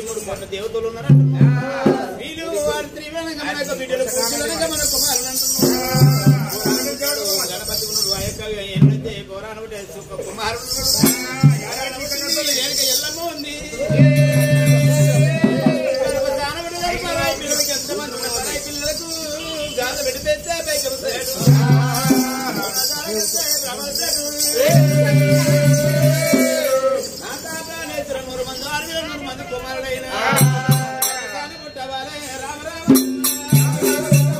మూడు కోట్ల దేవతలు ఉన్నారు వీళ్ళు వారి త్రివేణంగా మన యొక్క బిడ్డలు పురుషులనగా మన కుమారులు అంటున్నారు గణపతి ఉన్నాడు ఆ యొక్క ఎన్నైతే పురాణ కుమారుడు ఉన్నాడు. ఏనుక ఎల్లమ్మ ఉంది జానపడి పరాయి పిల్లలకి ఎంతమంది ఉన్నారు? పరాయి పిల్లలకు గాథ పెడితే పైకి వస్తాడు మూడు మంది ఆరు వేల మూడు మంది కుమారుడైన పుట్టవాలే రామ రామ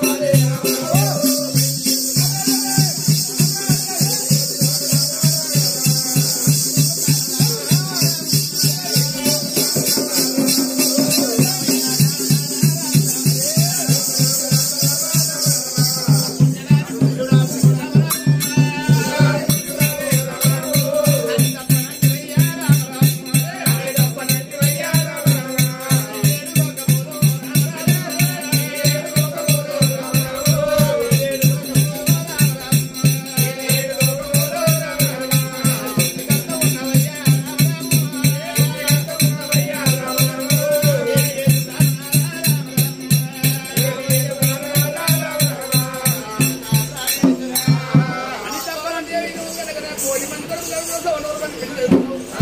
అని చెప్పాలంటే కోడి మంది కొడుకులు నూరు మంది పిల్లలు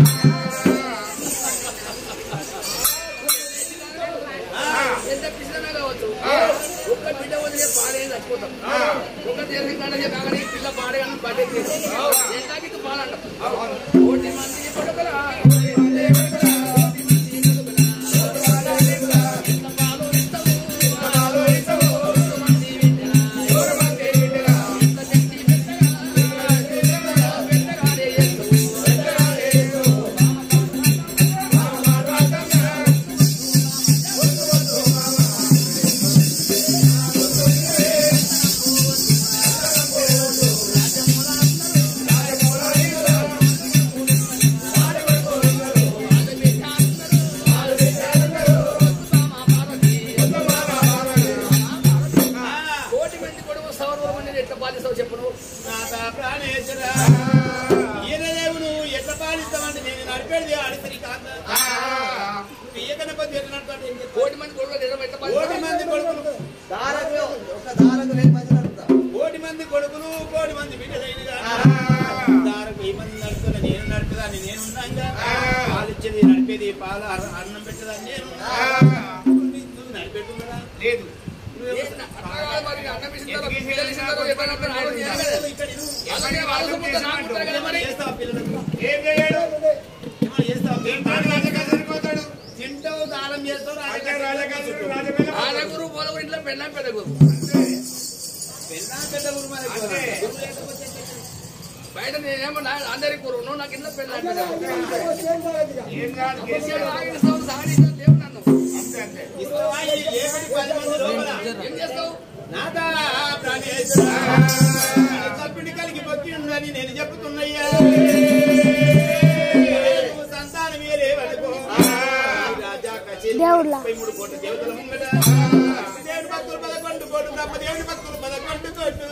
ఎంత పిల్లనా కావచ్చు ఒక్క బిడ్డ వదిలే పాడేది చచ్చిపోతాం ఒక దేశం కాడే కాగానే పిల్ల పాడేయడం పడేది ఎంతకి పాలంటాం కోటి మంది కొడుకులా కోటి మంది కొడుకు సౌరవ మంది ఎట్లా పాలిస్తావు చెప్పు నువ్వు నాథ ప్రాణేశ్వర ఈయన దేవుడు ఎట్లా పాలిస్తామంటే నేను నడిపేది ఆడితరి కాదు నువ్వు ఏ గణపతి ఎట్లా నడపాలి ఏం చెప్తావు? కోటి మంది కొడుకు నిజం ఎట్లా కోటి పాలిస్తావు మంది కొడుకులు దారకు ఒక దారకు లేని మంది నడుపుతా కోటి మంది కొడుకులు కోటి మంది బిడ్డలైనగా దారకు ఈ మంది నడుపుతున్నా నేను నడుపుదాన్ని నేను ఉన్నాగా పాలు ఇచ్చేది నడిపేది పాల అర- అన్నం పెట్టదని నేను నువ్వు నడిపెట్టుకున్నా లేదు ఏంటి? అట్లా కాదు మరి అన్నం ఇస్తారో, పిల్లలు ఇస్తారో, ఎట్లా నడుపుతారో ఆలోచన చేయాలి కదా. అలాగే వాళ్ళ సొమ్ముతో నాకు ఉంటారు కదా మరి. చేస్తావా పిల్లలకు ఏం చేయడు ఏమన్నా చేస్తావా సరిపోతాడు తింటావు దానం చేస్తావు రాజకీయ ఆనగురు పోలగురు ఇంట్లో పెళ్ళాం పెద్దగురు పెళ్ళా పెద్ద ఊరు మరి గురువు లేకపోతే బయట నేనేమో నా అందరి కూర ఉన్నావు నాకు ఇంట్లో పెళ్ళాం సాగనీస్తావు దేవుడు నన్ను ఇస్తావా ఈ లేబడి పది మంది లోపల ఏం చేస్తావు నాదా ప్రాణేశ్వర తప్పిడి కలిగి బొక్కి ఉందని నేను చెప్తున్నయ్యా నువ్వు సంతానం వేరే వరకు రాజా కచేరి ముప్పై మూడు కోట్ల దేవతల ముంగట దేవుని భక్తులు పదకొండు కోట్లు బ్రహ్మదేవుని భక్తులు పదకొండు కోట్లు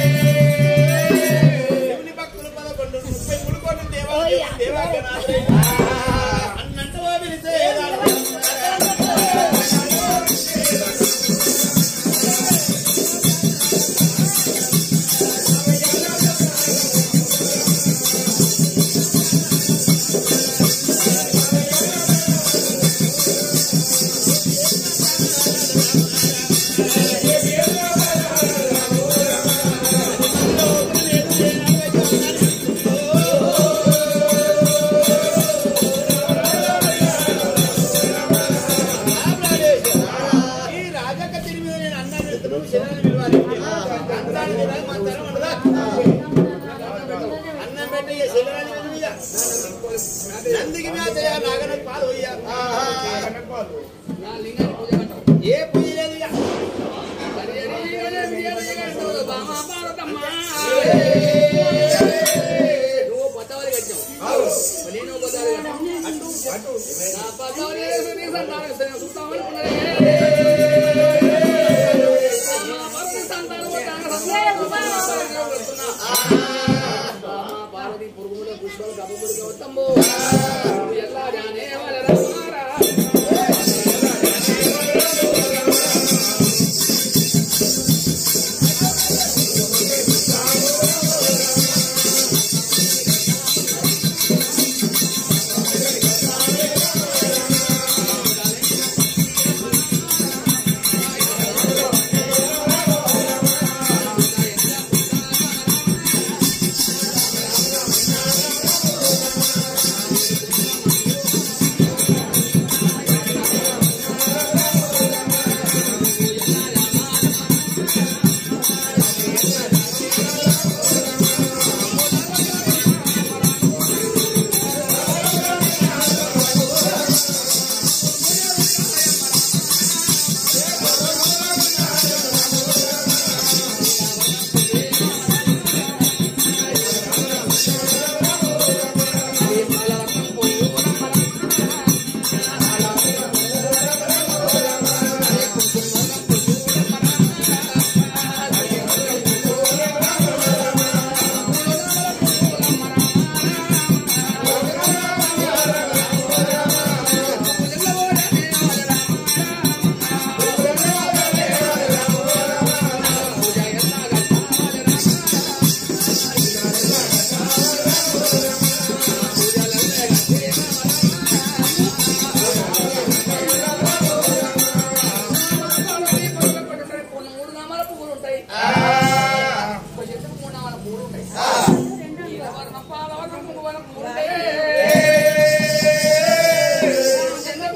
దేవుని భక్తులు పదకొండు ముప్పై మూడు కోట్లు దేవా దేవాగణాలు అన్నంటో పిలిచే ఈ రాజక్క తిరిగి మీద నేను అన్నాను ఇతను శరీరాన్ని పిలవాలి అంతాన్ని తినాలి, మన తరం ఉండదా? అన్నం పెట్టి ఈ శరీరాన్ని పిలువుయ్యా. నందికి మేతయ్యా నాగనకు పాలు పోయ్యా. నా లింగాన్ని పూజ కట్టావు ఏ పూజ లేదు ఇక. నువ్వు పద్దవరి కట్టావు నేను పద్దవరి కట్టావు నా పద్దవరి వేసి నీ సంతానం ఇస్తాను. చూస్తామనుకున్నానే. మా భర్త సంతానం వద్దాక సంతానం వస్తున్నా. మా పార్వతి పురుగుల పుష్పాలు గబ్బుడికి వస్తాము ఎలా జానే వాళ్ళ రామారా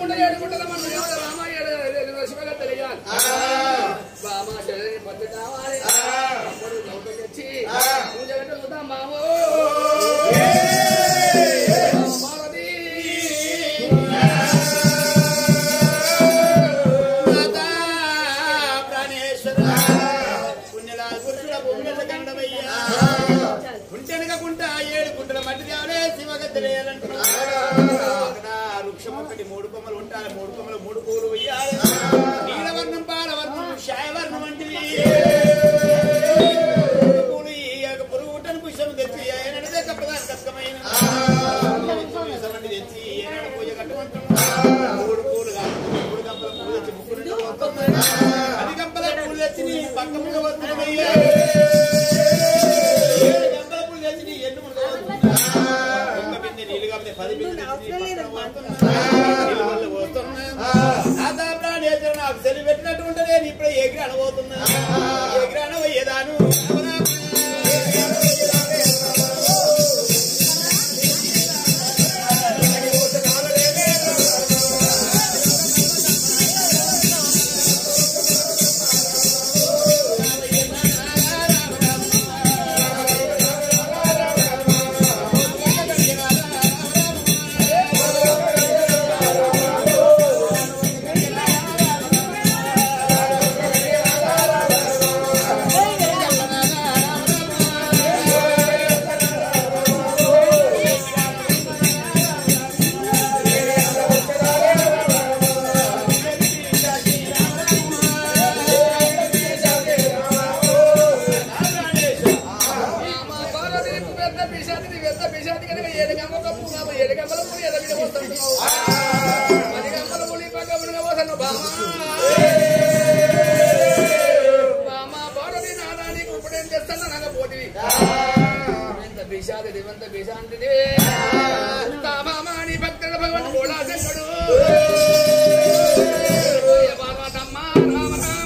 ఏడుకుంట ఏడుకుంటారా మన దేవుడు రామ ఏడు శివగా తెలియాలి బామ శరీరం పత్తి కావాలి అప్పుడు గౌతమ్ తెచ్చి పూజ పెట్టుకుందాం మామో మామది. మాతా ప్రాణేశ్వర పుణ్యలా గురుల భూమిల గండమయ్యా కుంటెనకకుంట ఏడు గుంటల మట్టి దేవడే శివగ తెలియాలంటున్నాడు అక్కడ వృక్షం ఒకటి మూడు కొమ్మలు ఉంటాయి మూడు కొమ్మలు మూడు పూలు వెయ్యాలి నీలవర్ణం పాలవర్ణం శాయవర్ణం వంటివి పూలు ఈ యొక్క పురుగు పుట్టని పుష్పం తెచ్చి ఏనాడే కప్పదాని కష్టమైన పుష్పం తెచ్చి ఏనాడు పూజ కట్టమంటున్నాడు మూడు పూలు కాదు మూడు గంపల పూలు తెచ్చి ముక్కు నుండి పోతున్నాయి అది గంపల పూలు తెచ్చి నీ పక్క మీద వస్తున్నాయ్యా ఏడు గంపల పూలు తెచ్చి నీ ఎన్ను ముందు పోతున్నాయి ఒక్క బిందె నీళ్ళు కాబట్టి పది బిందెలు తెచ్చి నీ పక్కన పోతున్నాయి. నీళ్ళు వల్ల పోతున్నాయి. నాదా ప్రాణేశ్వర నాకు తెలివి పెట్టినట్టు ఉంటే నేను ఇప్పుడు ఎగిరి అనబోతున్నా ఎగిరి అనబోయేదాను మా పార్వతి నీకు పెద్ద పిశాచి, నీ పెద్ద పిశాచి కనుక ఏడు గంపల కప్పు, మామ ఏడు గంపల పూలు ఎర్ర మీద పోస్తున్నావు. పది గంపల పూలు ఈ పక్క మునగ పోతున్నావు, బామ్మ. బామ్మ, పార్వతి నాదా నీకు ఇప్పుడేం చేస్తానో నాకు పోతివి. ఎంత పిశాచిది, ఎంత పిశాచిది. తా మామ, నీ భక్తుల భగవాన్ కూడా శంకరుడు. ఓయ పార్వతమ్మ, రామ రామ.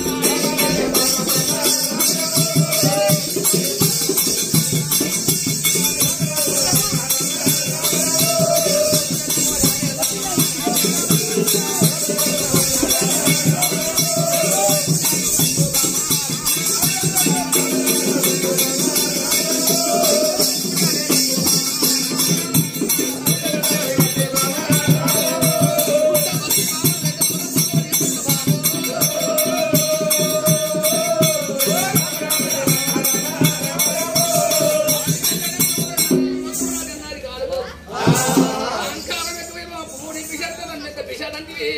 అన్నారు కాదు. అహంకారం ఎక్కువై మా పూడి పిశాచం అన్నంత పిశాచంటివి.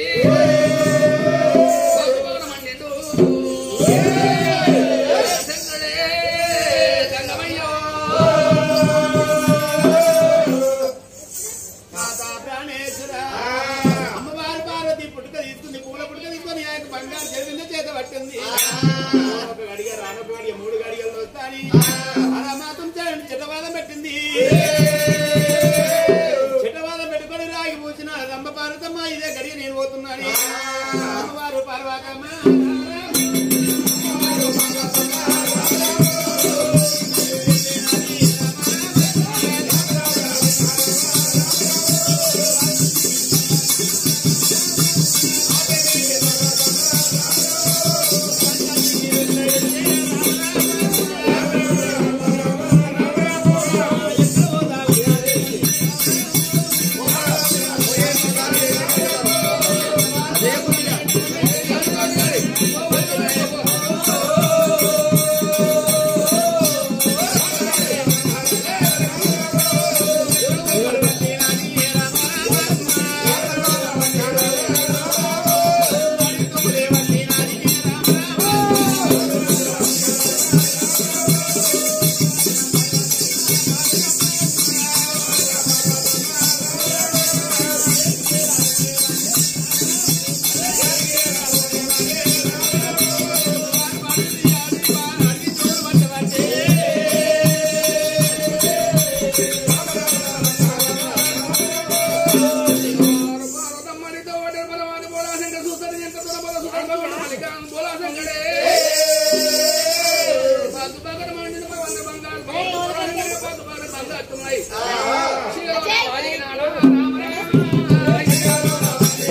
భగవాన్ మన్నిండు. శంకరుడే గంగమయ్యో. మాతా ప్రాణేశ్వర అమ్మవారి పార్వతి పుట్టుక తీసుకుంది పూల పుట్టుక తీసుకొని ఆయన బంగారు జరిగింది చేత పట్టింది ఒక గడిగ రానొక గడిగ మూడు గడిగలు వస్తాని అలా మాత్రం చేయండి చిట్టవాదం పెట్టింది చిట్టవాదం పెట్టుకొని రాగి పూసిన రంభ పార్వతమ్మ ఇదే గడిగ నేను పోతున్నాను అమ్మవారు పార్వతమ్మ పార్వతమ్మనితో ఒకటే బలవాది బోలా శంకర సూతరి ఎంత తుల బల సుతరి భగవాన్ మలికాం బోలా శంకరే. పద్దు పగడ మండిన పవన బంగారు పవన బోలా శంకరే పద్దు పగడ బంగారుతున్నాయి. శివ వారినాడా రామ రామ.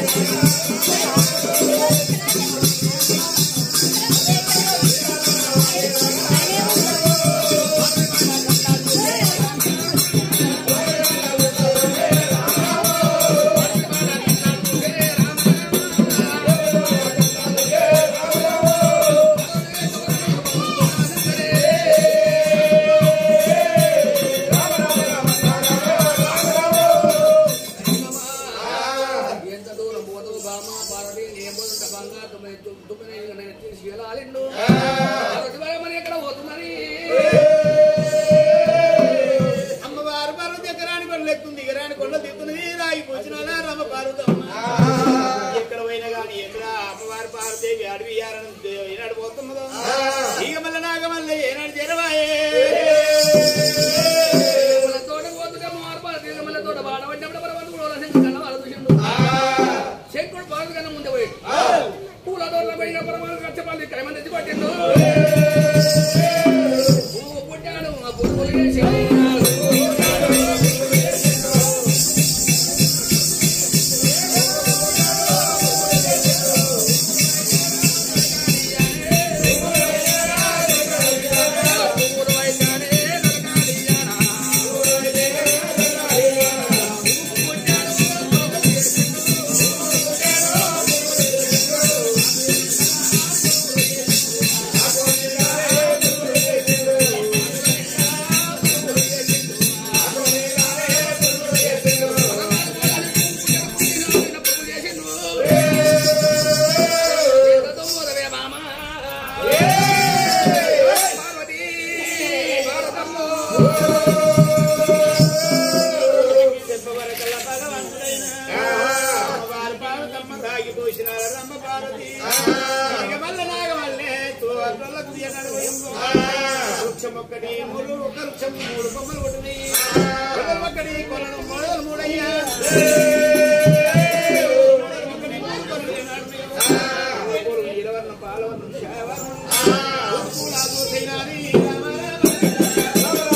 ఎంత దూరం పోతూ బామ పార్వతి నేను పోతుంట బంగా తొమ్మిది తొమ్మిది నేను తీసుకెళ్ళాలిండు మరి ఎక్కడ పోతున్నది అమ్మవారు పార్వతి ఎకరాని కొండలు ఎక్కుంది ఎకరాని కొండలు దిక్కున్నది రాయి కూర్చున్నా రమ్మ పార్వతమ్మ ఎక్కడ పోయినా గాని ఎక్కడ అమ్మవారు పార్వదేవి అడవి ఏనాడు పోతున్నదో ఇక మళ్ళీ నాగమల్ల ఏనాడు చేరవాయే తోట పోతుంటే అమ్మవారు పార్వతి మళ్ళీ తోట వాడబడినప్పుడు పరమాత్మ కూడా కన్న వాళ్ళు చూసిండు శంకుడు పార్వతి కన్నా ముందే పోయి పూల తోటలో పోయిన పరమాత్మ కచ్చపాలి కైమని తెచ్చి పట్టిండు పువ్వు పుట్టాడు ఆ పువ్వులు వేసి పువ్వులు వైశానే నరకాలియానా చెప్పవరకల్లా భగవంతుడైన అమ్మవారు పార్వతమ్మ దాగిపోసినారు రమ్మ పార్వతి ఇక మళ్ళీ నాగమల్లే తోటలకు ఏనాడు పోయిందో వృక్షం ఒక్కటి మూడు ఒక వృక్షం మూడు కొమ్మలు కొట్టినాయి కొమ్మలు ఒక్కటి కొలను మొదలు మూడయ్యా ఒక్కటి మూడు కొమ్మలు ఏనాడు పోయిందో. మూడు నీలవర్ణం, పాలవర్ణం, ఛాయవర్ణం, పూల దూసైనాది రామ రామ.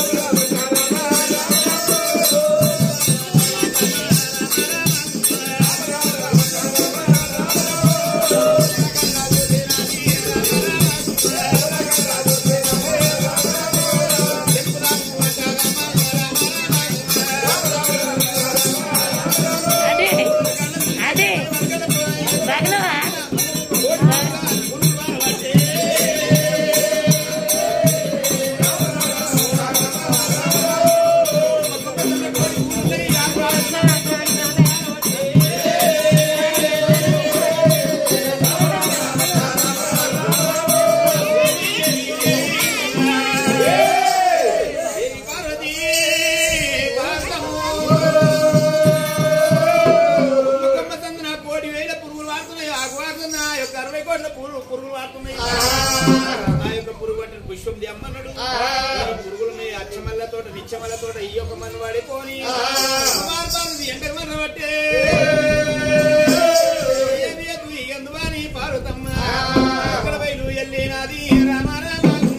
అదే అదే తగలవా దేవి పార్వతీ భారతము. కుంకుమ చందన కోటి వేల పురుగులు వాడుతున్నాయి ఆకు వాడుతున్నా ఆ యొక్క అరవై కోట్ల పురుగు పురుగులు వాడుతున్నాయి ఆ యొక్క పురుగు పట్టిన పుష్పం దెమ్మన్నాడు ఈ పురుగులని అచ్చమల్ల తోట నిచ్చమల్ల తోట ఈ యొక్క మన వాడిపోని పార్వతి ఎంటర్ మన బట్టే ఏమి ఎత్తు ఈ ఎందువాని పార్వతమ్మ అక్కడ బయలు ఎల్లినాది రామ రామ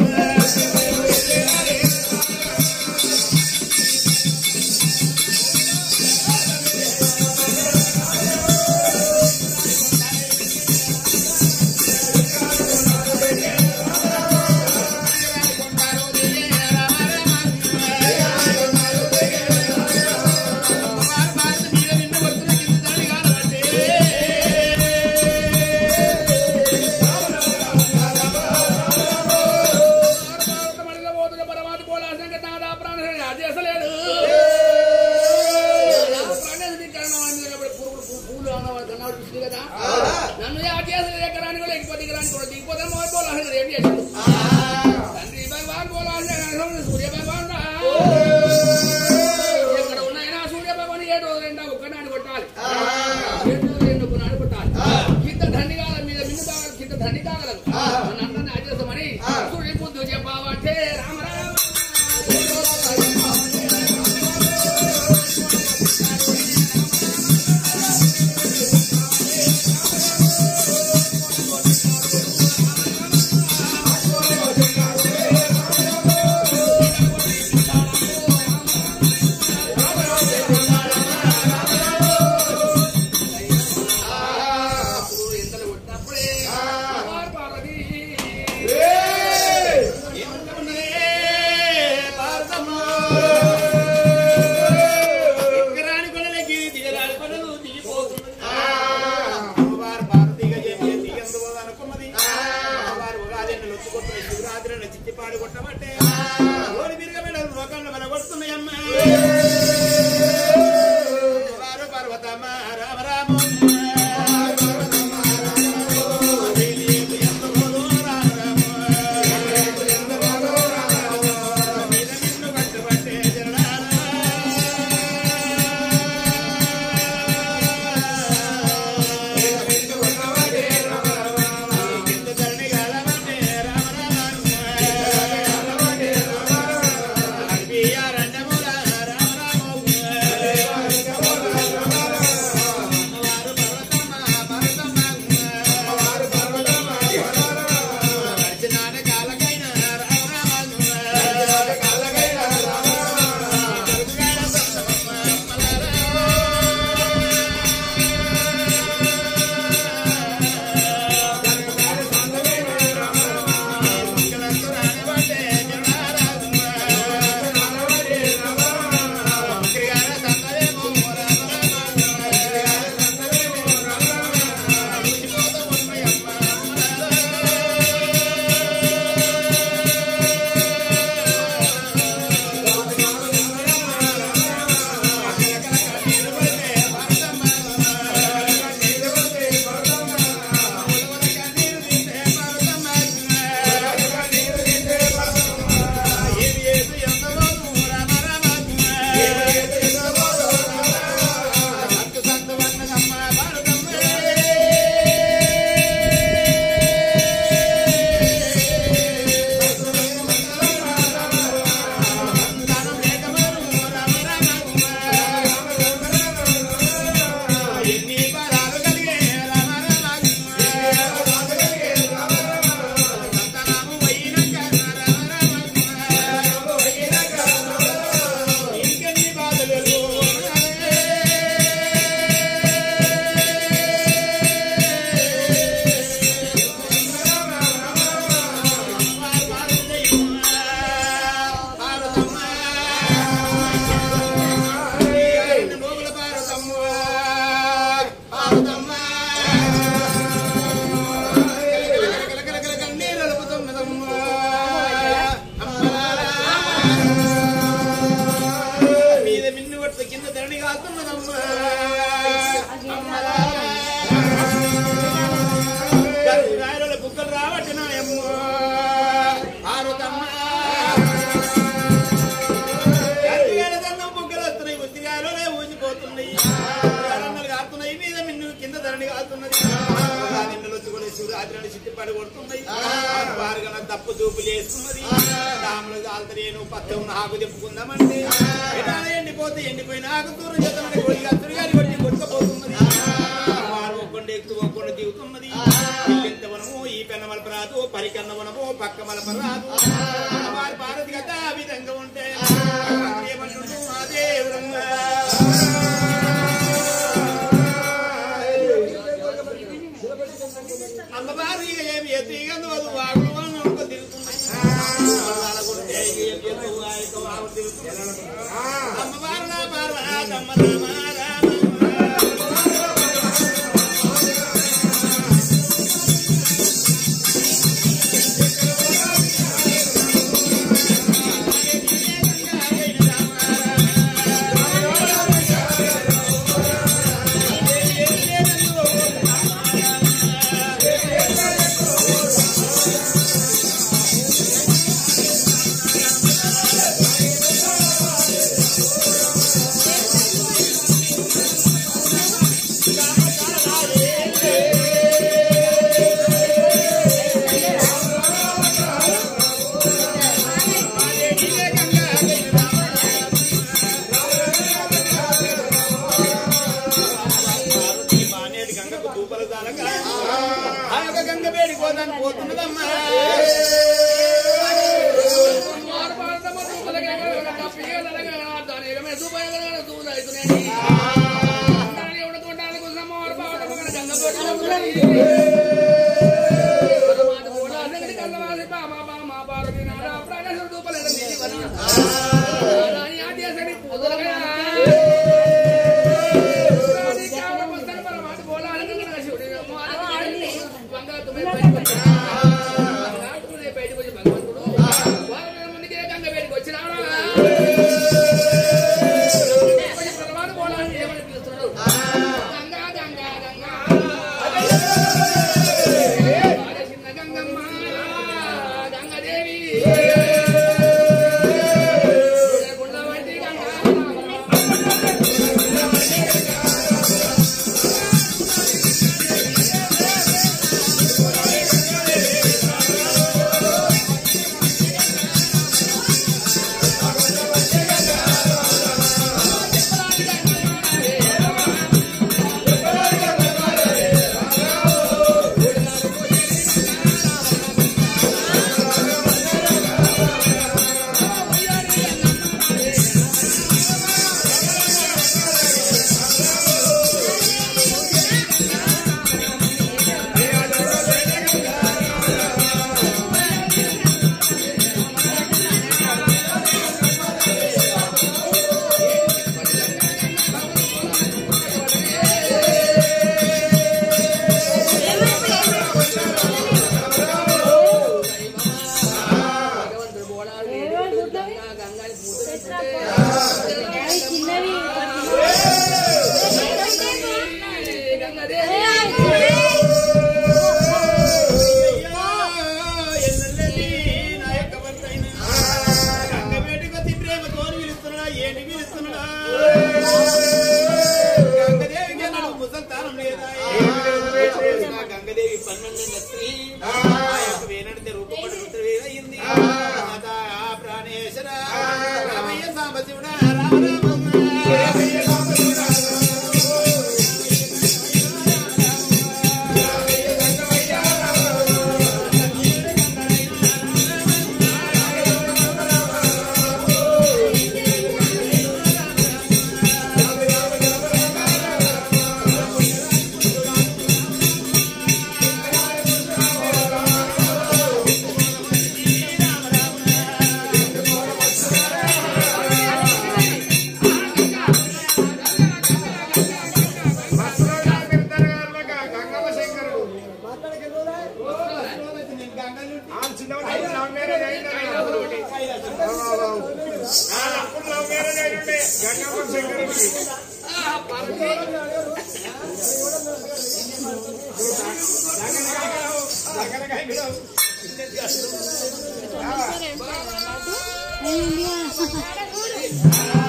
నన్ను యా చేసిన ఎక్కడానికి కూడా ఎక్కిపోతే ఎక్కడానికి కూడా దిగిపోతే మోర్ పోలాసిన ఏం చేసిండు తండ్రి భగవాన్ పోలాసిన సూర్య భగవాన్ రా. ఎక్కడ ఉన్నాయినా సూర్య భగవాన్ ఏడు రెండా ఒక్కనాడు కొట్టాలి ఏడు రెండు ఒకనాడు కొట్టాలి కింద ధనికాల మీద మిన్ను కాగల కింద ధనికాగలదు నన్ను అందరినీ ఆచేస్తామని సూర్య బుద్ధు చెప్పావంటే రామ రామ అప్పుడు ఎంతలో కొట్టినప్పుడే కుమార్ పార్వతి చిట్టిపాడు కొట్టమంటే ఓడి బిరగబెడ లోకంలో మన కొడుతున్నాయమ్మా పర్వతమ్మ రామ రామ పారుతున్నది నిన్నలు వచ్చి కూడా శివరాత్రి చిట్టిపాడు కొడుతున్నాయి పారుగన తప్పు చూపు చేస్తున్నది రాములు కాల్తరేను పత్తం నాకు చెప్పుకుందామంటే ఎడారి ఎండిపోతే ఎండిపోయిన ఆకు దూరం చేద్దామని కొడుకు అత్తుడు గారి కొట్టి కొట్టుకపోతున్నది వారు ఒక్కొండ ఎక్కువ ఒక్కొండ దిగుతున్నది ఇల్లెంత వనము ఈ పెన్న మలప రాదు పరికన్న వనము పక్క మలప రాదు వారి పార్వతి కథ ఆ విధంగా ఉంటే ఏమంటుండు ఆ దేవుడంగా అమ్మవారు ఇక ఏమి ఎత్తిగందు అది వాగులు అని ఒక తిరుగుతుంది అలా కొడితే ఇక ఏం చేస్తావు? ఆ యొక్క వాగు తిరుగుతుంది. అమ్మవారు నా పార్వతమ్మ రామ రామ మానేటి గంగకు దూపలు తాలగా ఆ యొక్క గంగ వేడి పోదాన్ని పోతున్నదమ్మా బయటకు వచ్చి భగవంతుడు వాళ్ళ ముందుకే గంగ వేడికి వచ్చినాడా తర్వాత పోలాన్ని ఏమని పిలుస్తున్నాడు గంగా గంగా గంగా బాల చిన్న గంగమ్మ గంగదేవి గుండ వంటి గంగా భగవంతుడు బోనాలు గంగా గంగాని పూజ చిన్నవి గంగాదేవి ఎన్నెల్లది నా యొక్క భర్తైన గంగ వేడికి వచ్చి ప్రేమతోని పిలుస్తున్నాడా ఏంటి పిలుస్తున్నాడా గంగదేవికి అన్నాడు ముసల్తానం లేదా నా గంగదేవి పన్నెండు స్త్రీ ఆ యొక్క వేనడితే రూపపడి రుద్రవేదయింది మాత ప్రాణేశ్వర రామయ్య సాంబశివుడా రామ రామమ్మ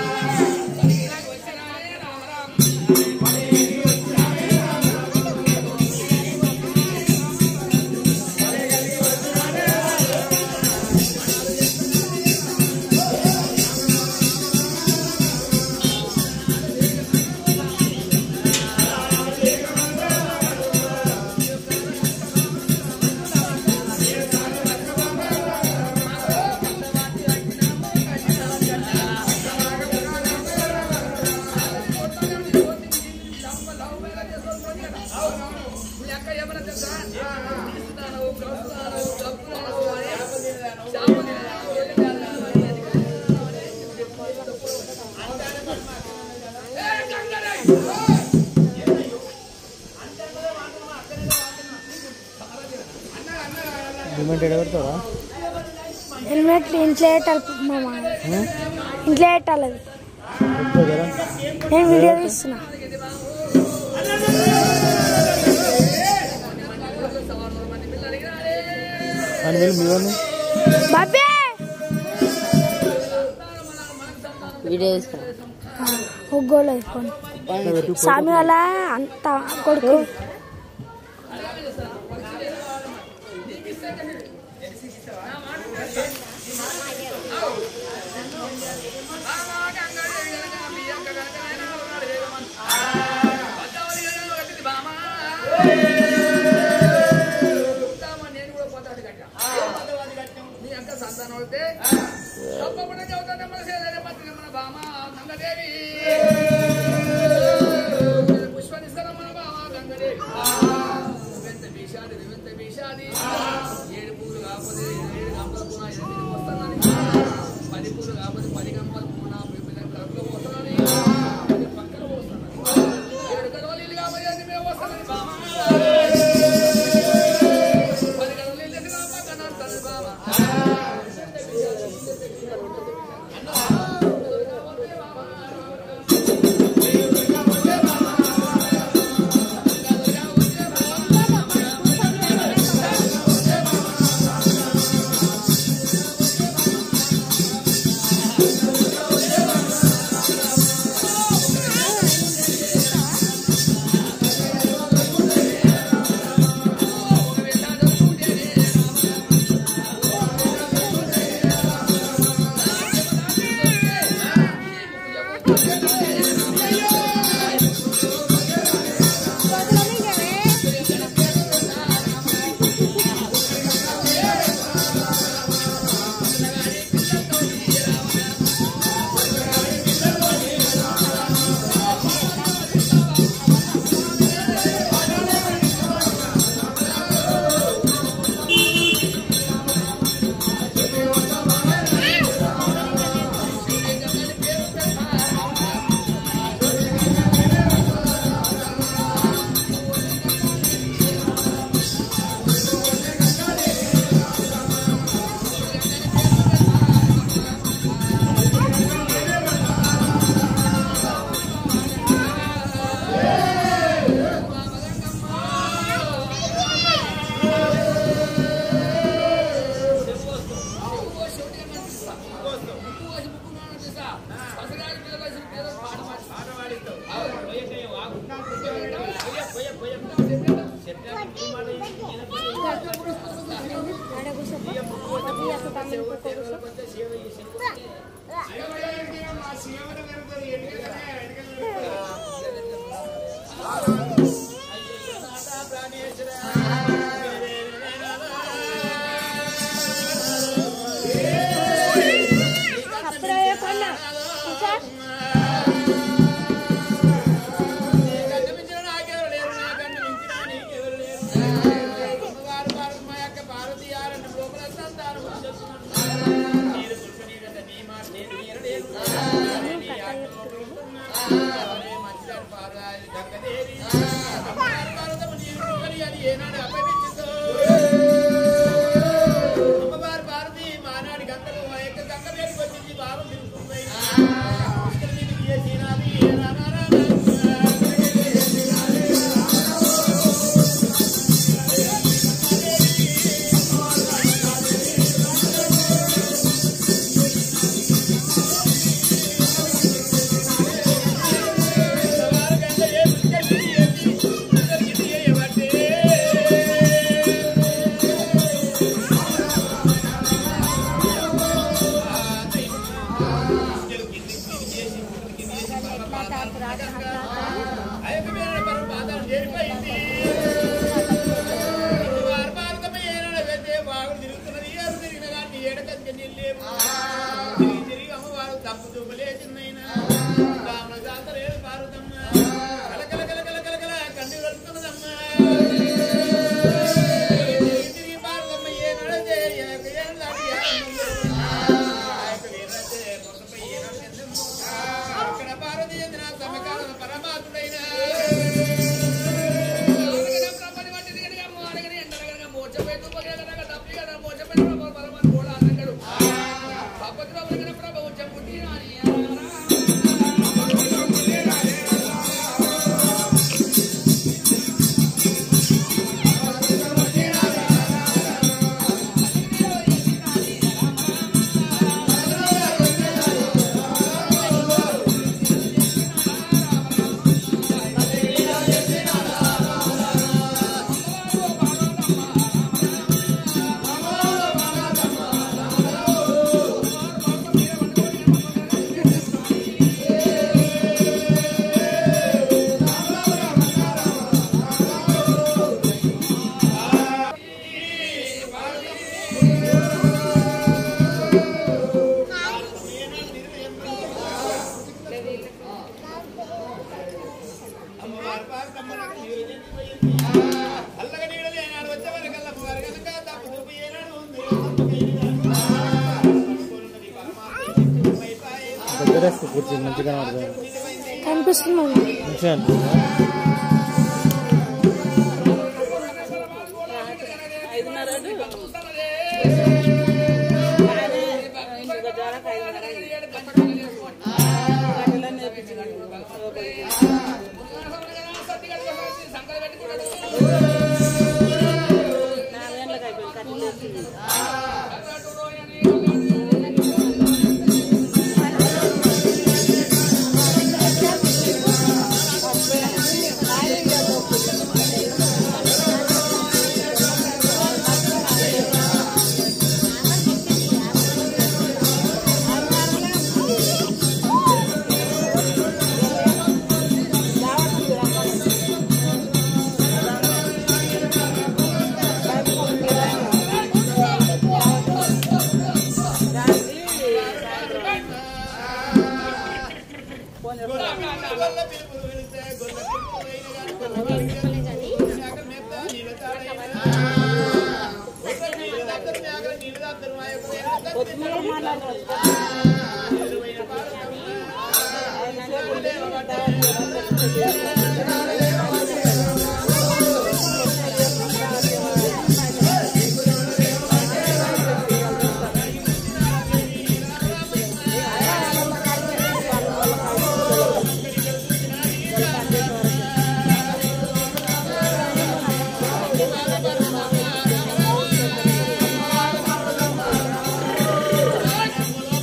రామ రామ మీ అక్క ఏమన్నా తెలుసా తీస్తున్నాను కలుస్తున్నాను కలుపుతున్నాను అని చేప తిన్నాను, రొట్టె తిన్నాను అని ఏ గంగరై! హెల్మెట్ ఇంట్లో పెట్టాలి మా మామ ఇంట్లో పెట్టాలి అది నేను వీడియో తీస్తున్నా బాబే వీడియో తీసుకురా ఒగ్గోలు వేసుకోండి స్వామి వాళ్ళ అంత కొడుకు నీ అంత సంతానం అయితే తప్పకుండా చదువుతానే మన సేదరే పత్రిక మన బామ గంగదేవి పుష్పనిస్తాన మన బామ గంగదేవి వెంత బీషాది వెంత బీషాది ఏడు పూలు కాకపోతే ఏడు గంపల పూన ఎనిమిది వస్తానని పది పూలు కాకపోతే పది గంపల పూన పిల్లల కడుపులో పోస్తానని పది పక్కన పోస్తానని ఏడు కదవలు ఇల్లు కాకపోతే ఎనిమిది వస్తానని బామ పది గదవలు ఇల్లు ఎన్ని రామ కనంటాను బామ అమ్మవారు భారతి మానాడి గంగలు మా యొక్క గంగ మీదకి వచ్చింది బాబు తిరుగుతుంది ఇక్కడ నీకు చేసినది గంగ ఏ దగ్గరేసుకో కుర్చీ మంచిగా కనబడుతుంది కనిపిస్తుంది మామ మంచిగా అనిపిస్తుందా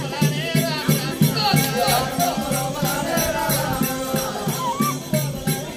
ఆ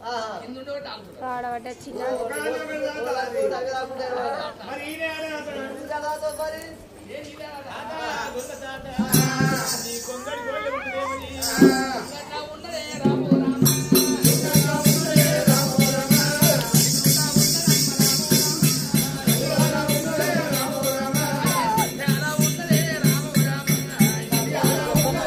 కింద ఒకటి ఆగుతుంది ఆడబట్ట చిన్న మరి ఈయనే అనే అతను. మరి నేను ఇదే అలా. తాత, గుంట తాత. నీ కొంగడి గోళ్ళు ఉంటుందేమని. ఇంకా ఉండదే రాము రామ చాలా ఉండదే రాము రామ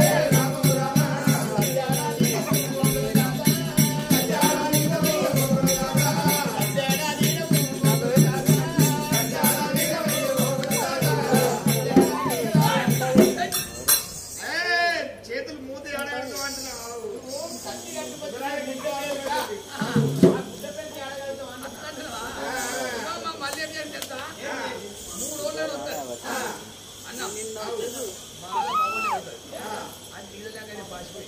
ఏయ్, చేతులు మూత ఆడాడుతూ అంటున్నావు అమ్మ, మళ్ళీ ఏం చేయాలి తెలుసా? మూడు రోజులు వస్తారు అన్న బాగా బాగుండే వస్తారు అది నీళ్ళలాగానే పాసిపోయి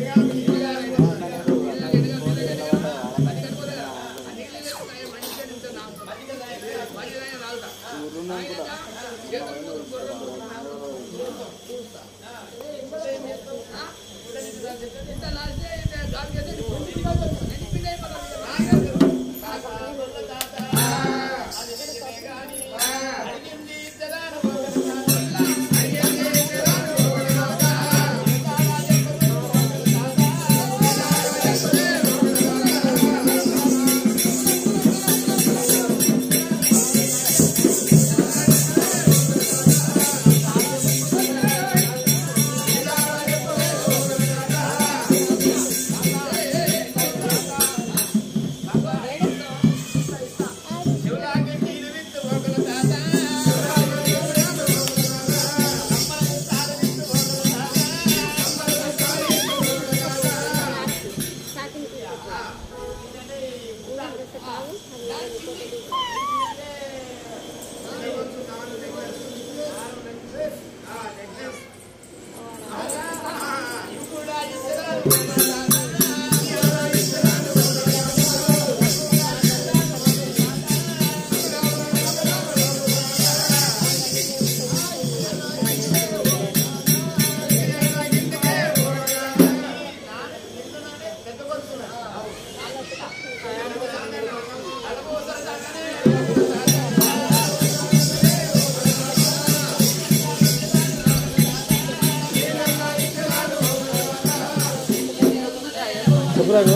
చెప్పురాదు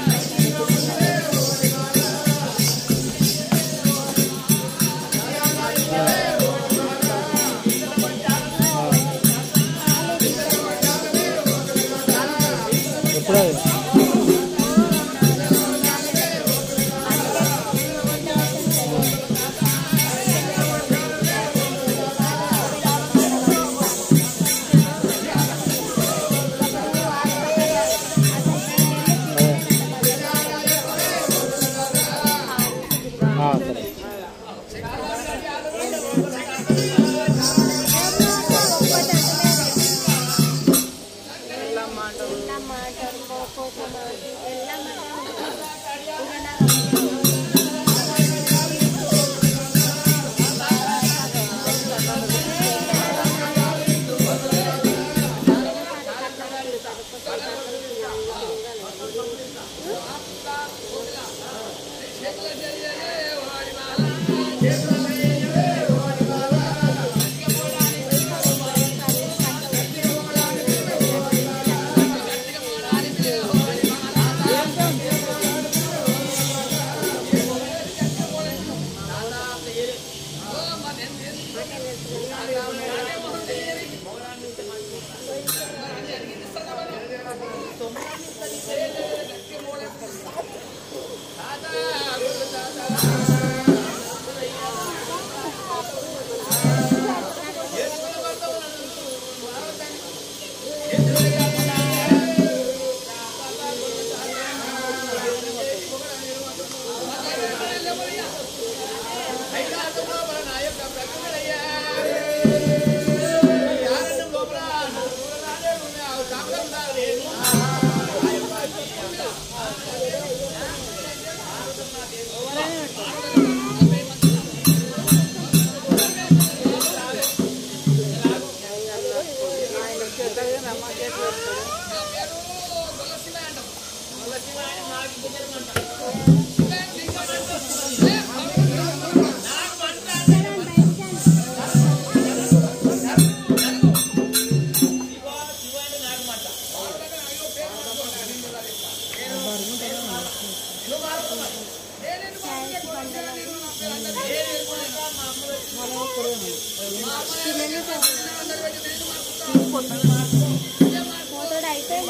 చెప్పురాదు ఆ, సరే తులసి పోతాడు అయిపోయింది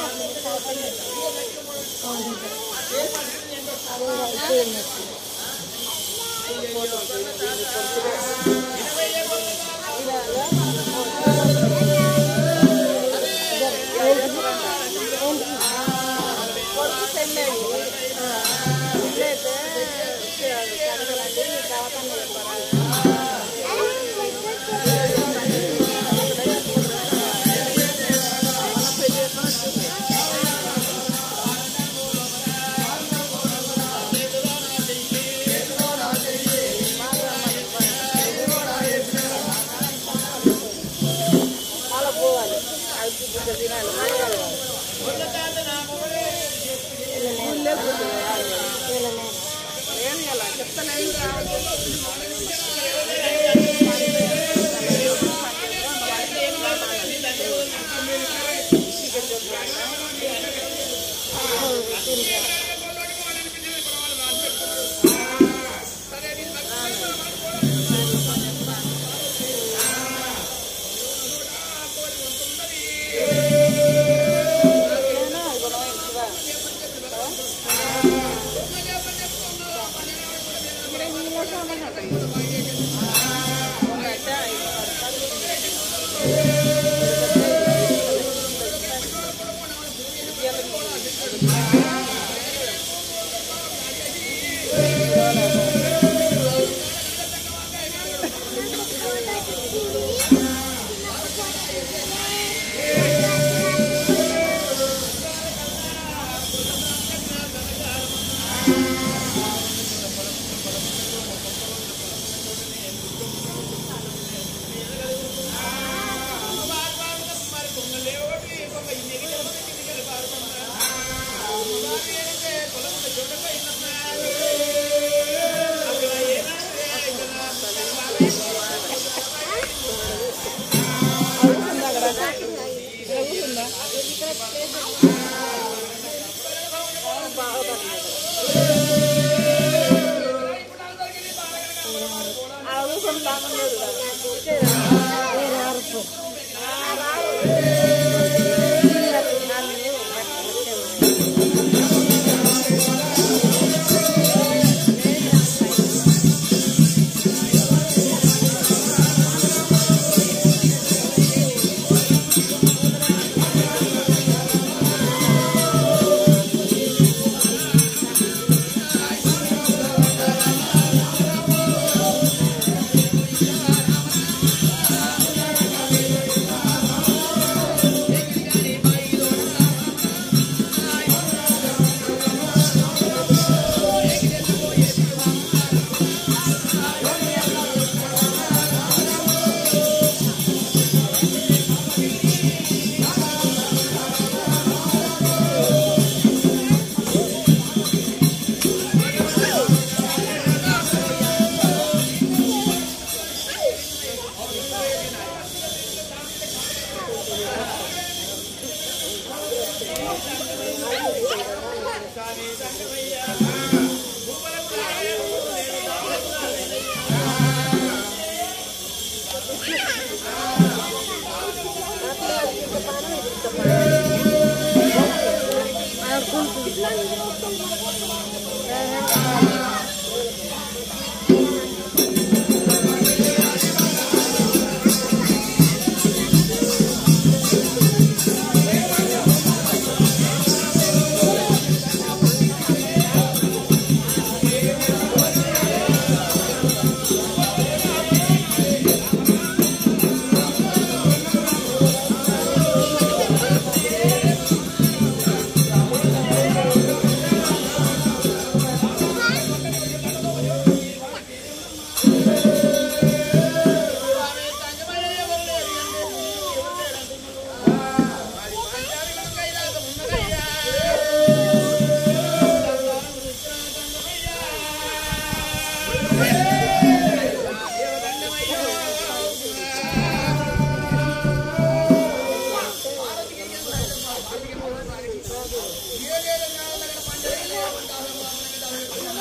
ఏ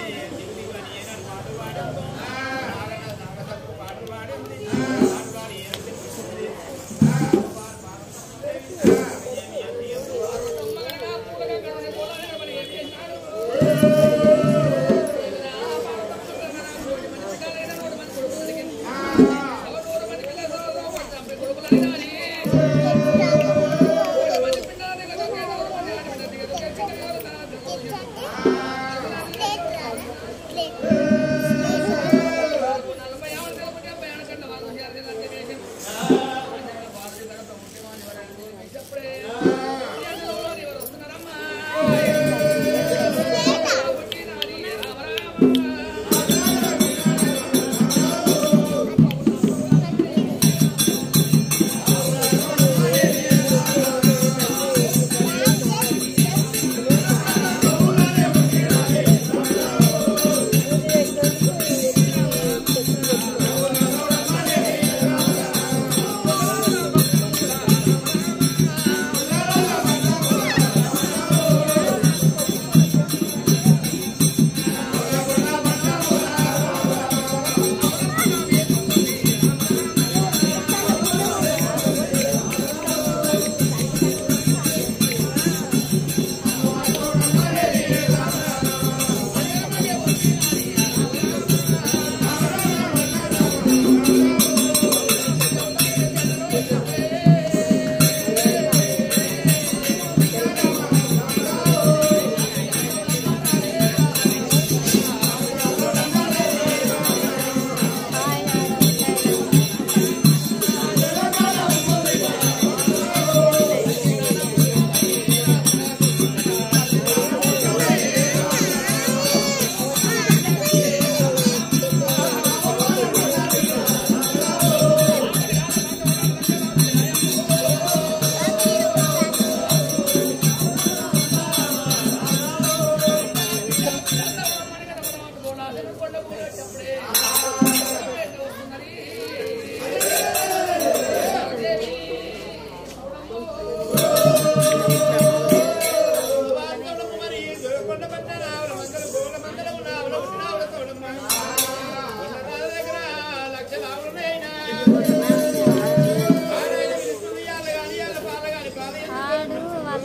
ఆడు వాళ్ళ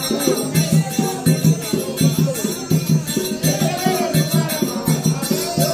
ఆ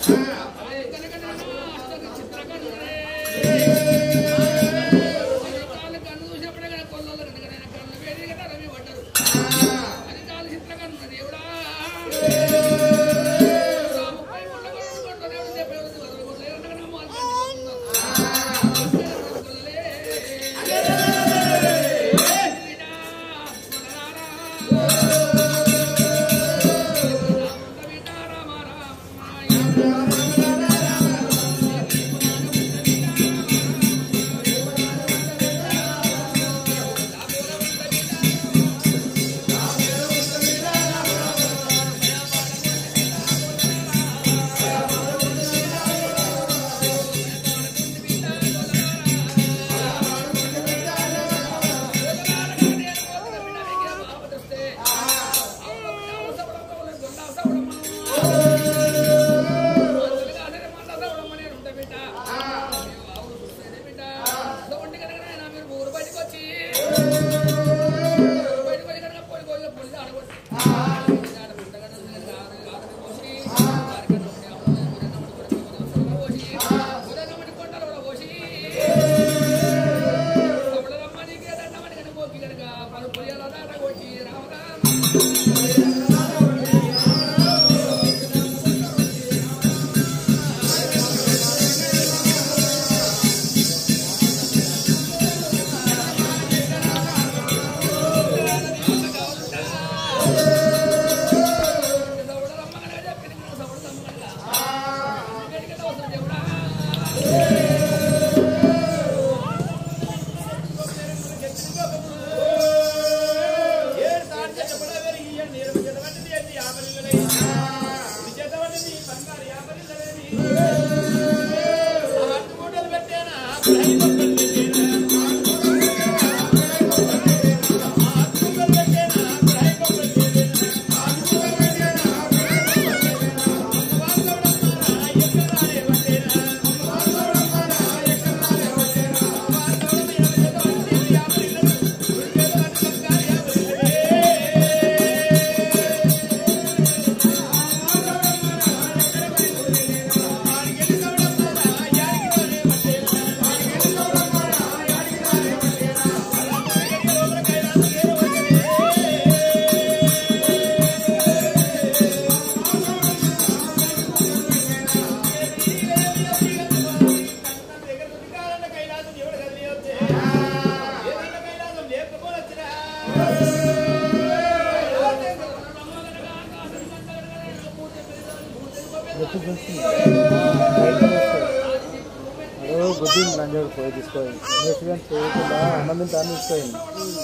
అదో గుడ్డి లంజోడు పోయి తీసుకోయింది రెసిడెంట్ చేయకుండా అన్నం తింటాను తీసుకోయింది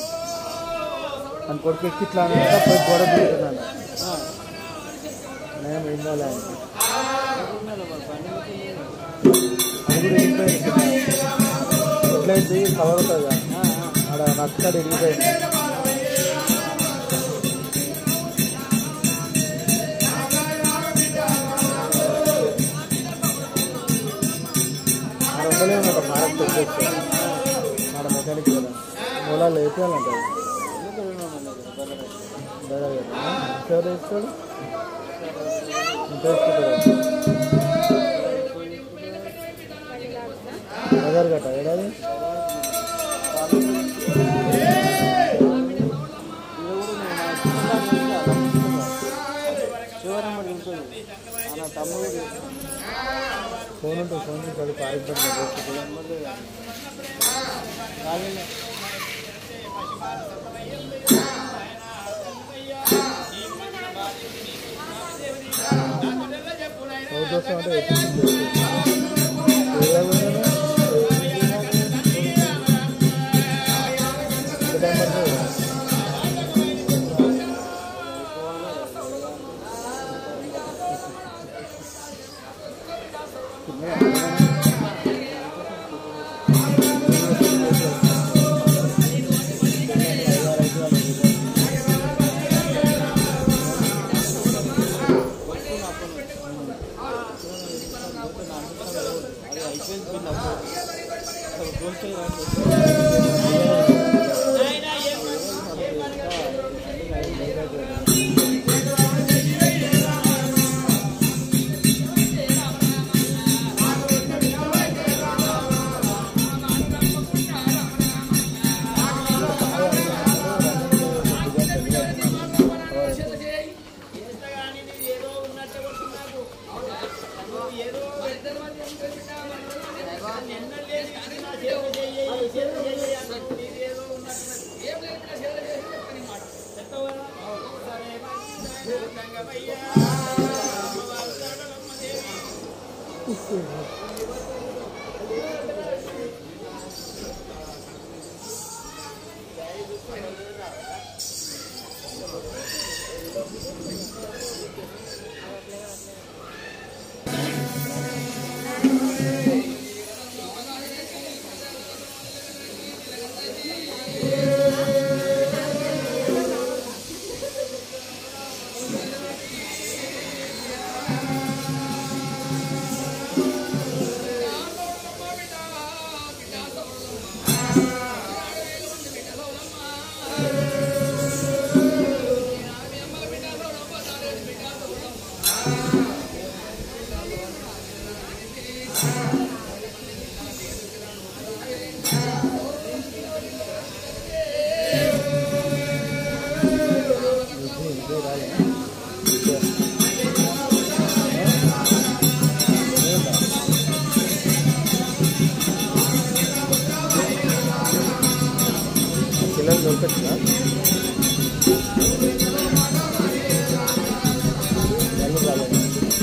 అని కొడుకు ఎక్కి ఇట్లా అంతా పోయి గోడ పెడుతున్నాను నేను విన్నాలే అది కూడా వెళ్ళిపోయింది ఎట్లయింది కవర్ అవుతుంది ఆడ నచ్చాడు వెళ్ళిపోయింది ఆడ ఉండలేము కదా భారత్ పెట్టేసి ఆడ మెకానిక్ కదా మూలాలు వేసేయాలంట బెదర్ కదా ఎవరు వేస్తాడు ఇంత వేసుకుంటాడు బెదర్ గట్ట ఏడాది ఫోన్ ఉంటుంది ఫోన్ నుంచి అది పారిపోతుంది ఓ దోశ అంటే ఎత్తుకుంటుంది. ఏ రకమైన? ఎంత టైం పడుతుంది? ఆ పిల్లలు దొరకచ్చునా వాళ్ళు రాలేదు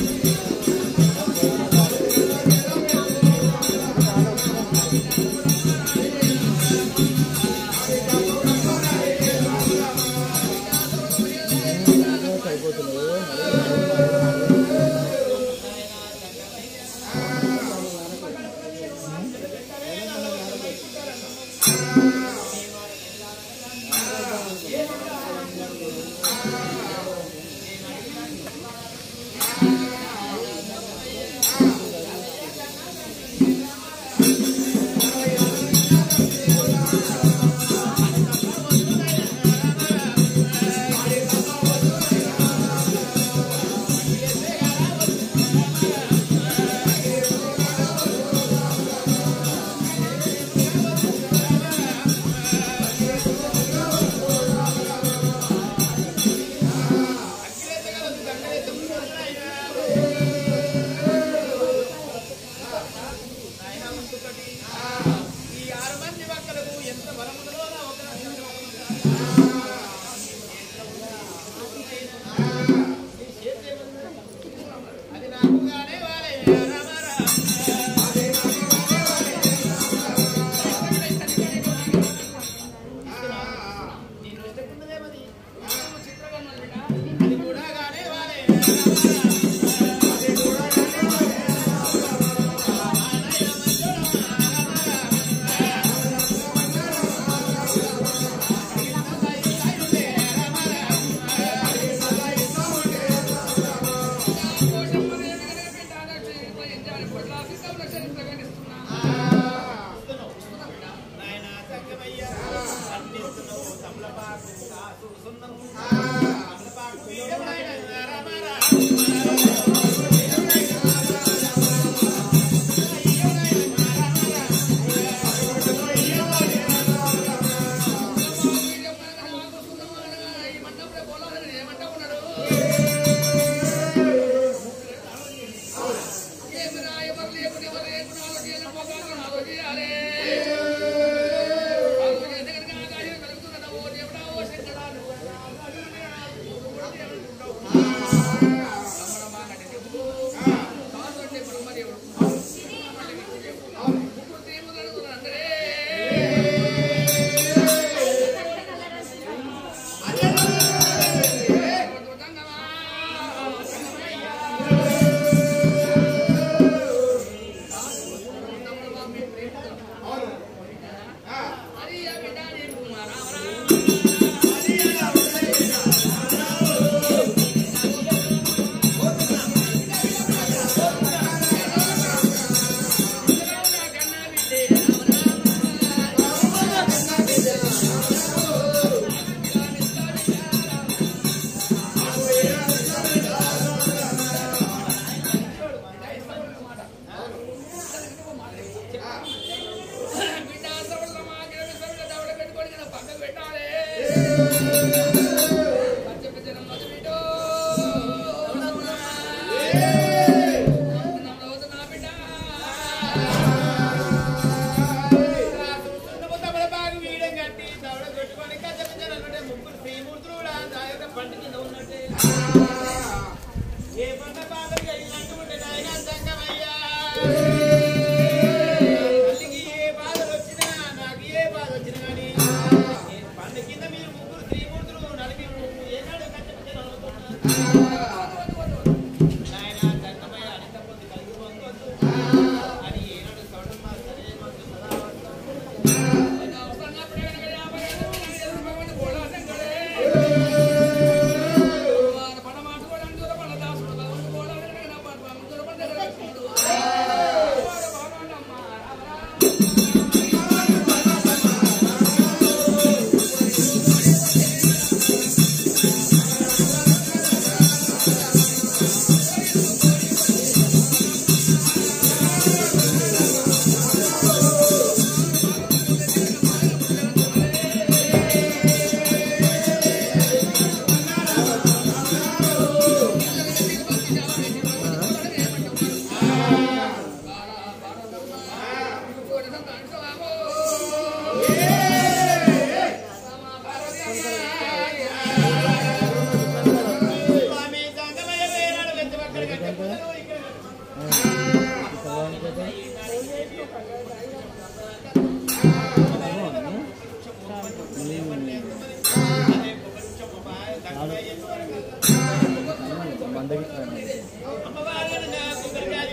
ఈ ఆరు మంది భక్తులకు ఎంత బలముందో ఒక అది నాకుగానే వాలే రామ రామ. నేను ఇష్టపడుతున్నదేమది? అది కూడా గానే వాలే రామ రామ.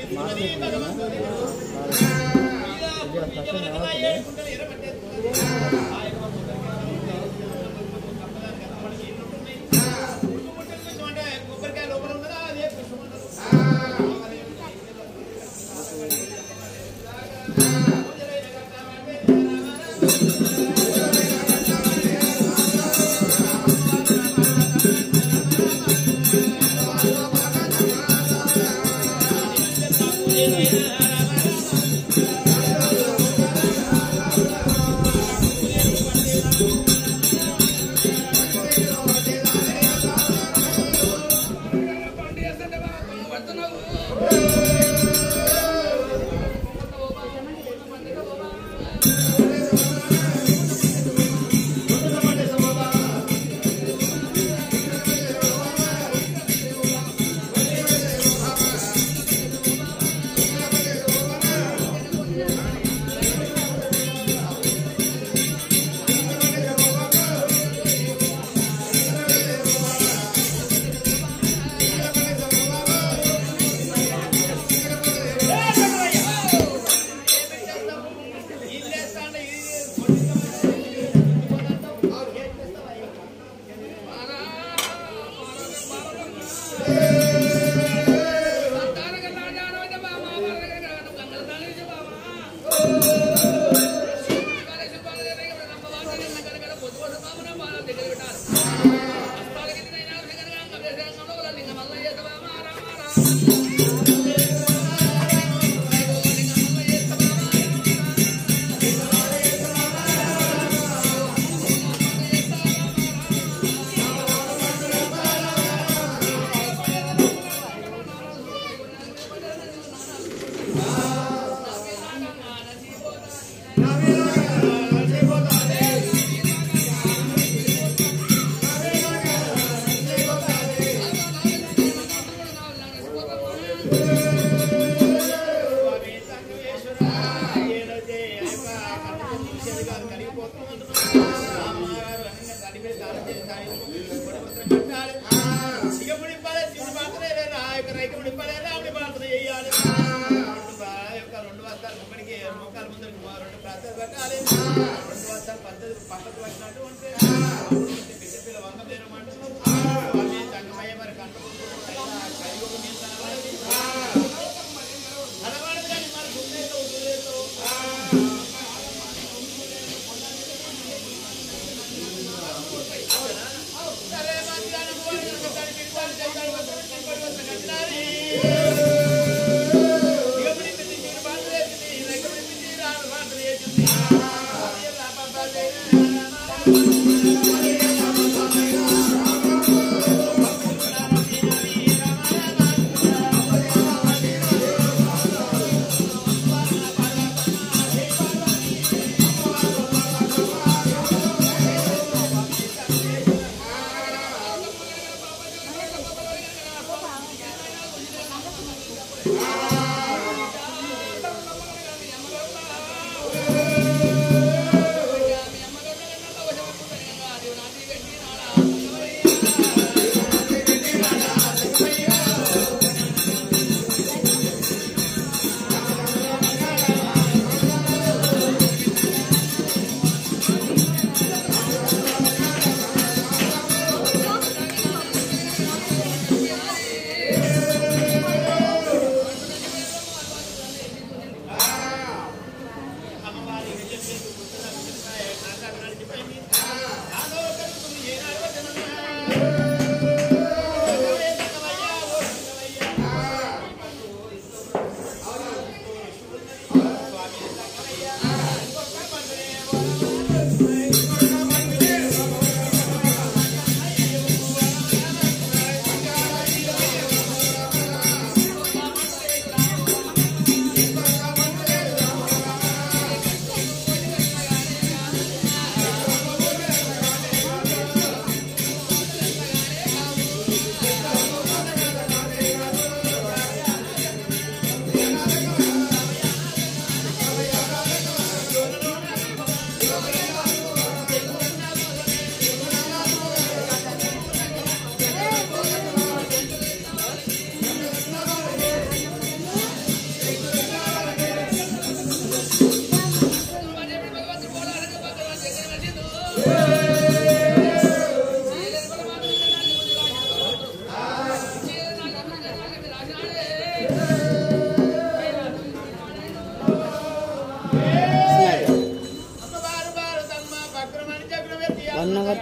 కొబ్బరికాయ లోపల ఉన్నదా అదే పక్కకు వచ్చినట్టు ఉంటే బిడ్డ పిల్ల వంద పేరమంటారు తగ్గమయ్య మరి కంట కలిగి మీద కనబడదు కానీ మరి గుండెతో గుండెతో సరే మధ్యాహ్నం పోయి ఒక కలిపి పోయి చేయాలి వస్తుంది పడి వస్తుంది కట్టినారి ఎవరి పిచ్చి తీరు బాధ వేసింది ఎవరి పిచ్చి రాను బాధ వేసింది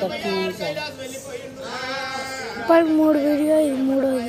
థర్టీ ఇప్పటికి మూడు వీడియో ఇది మూడోది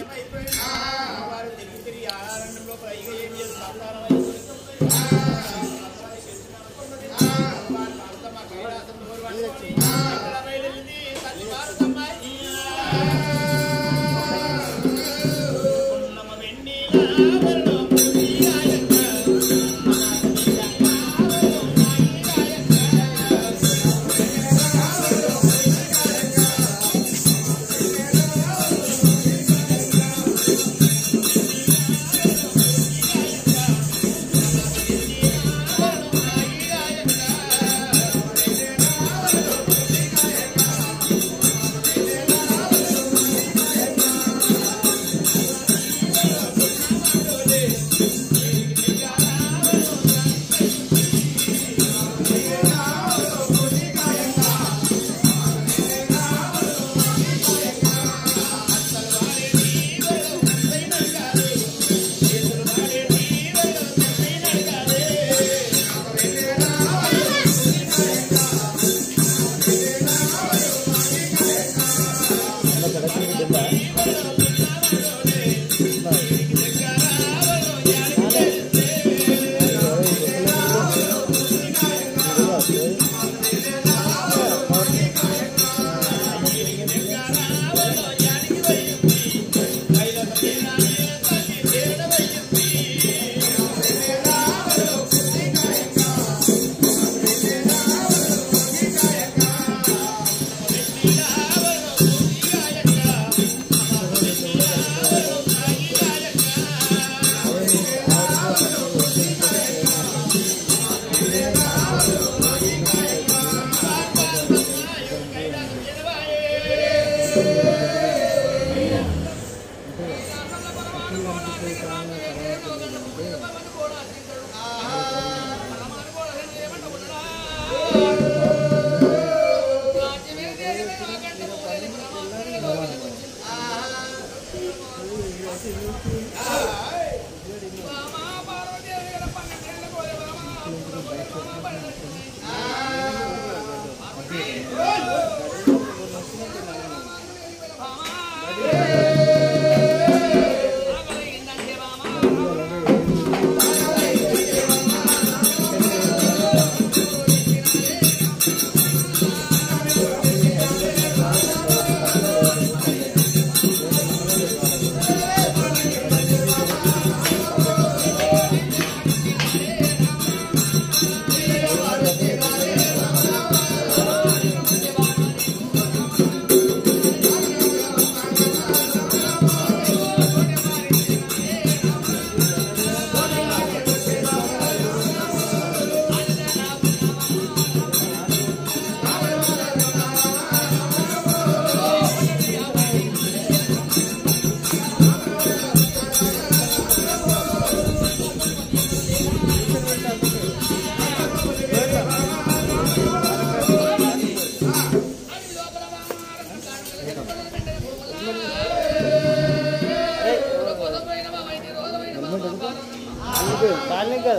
కాలనీ కదా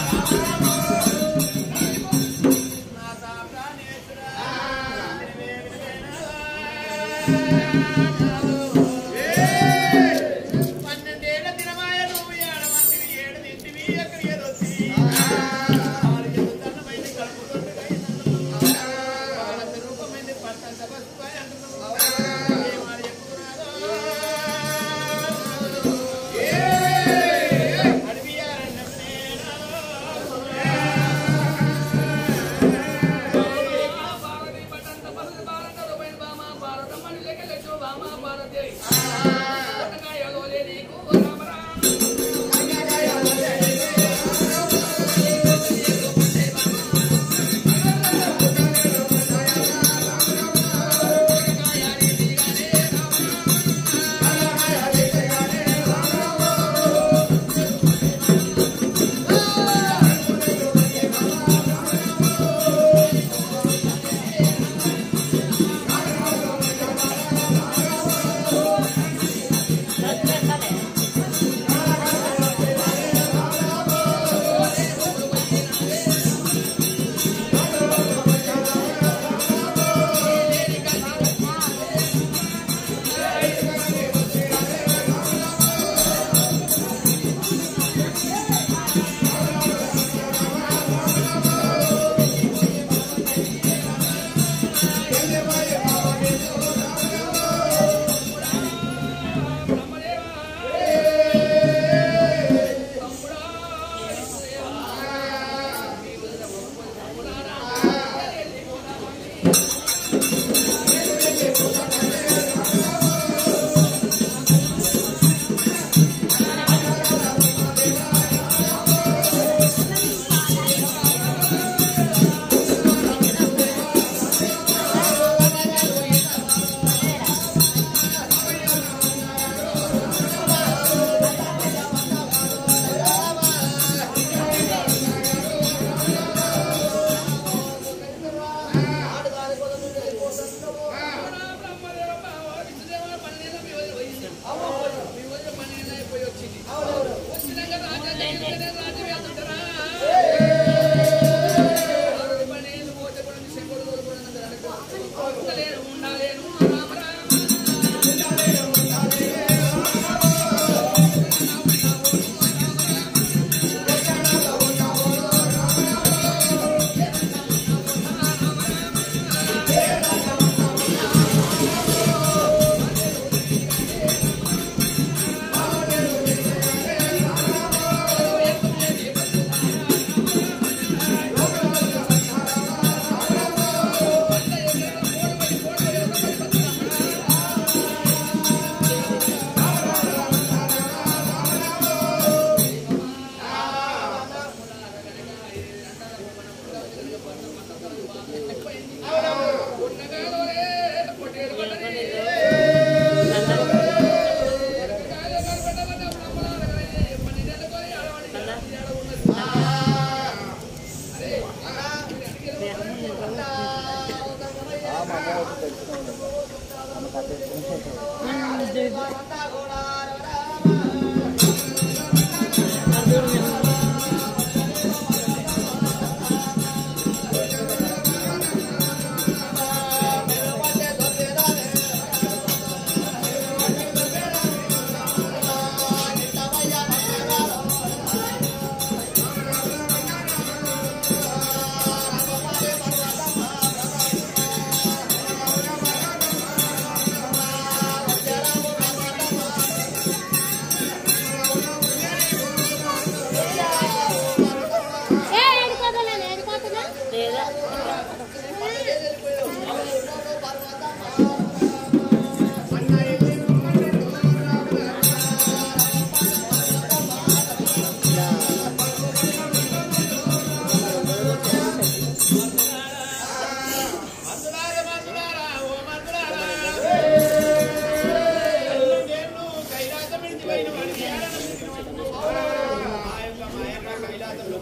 నా మందులారా, మందులారా, ఓ మందులారా. కైలాసమేళ్ళు, కైలాసం విడిచి పోయిన వాడిని ఏడన చూసినవాడు. ఆ యొక్క మాయన్న కైలాసంలో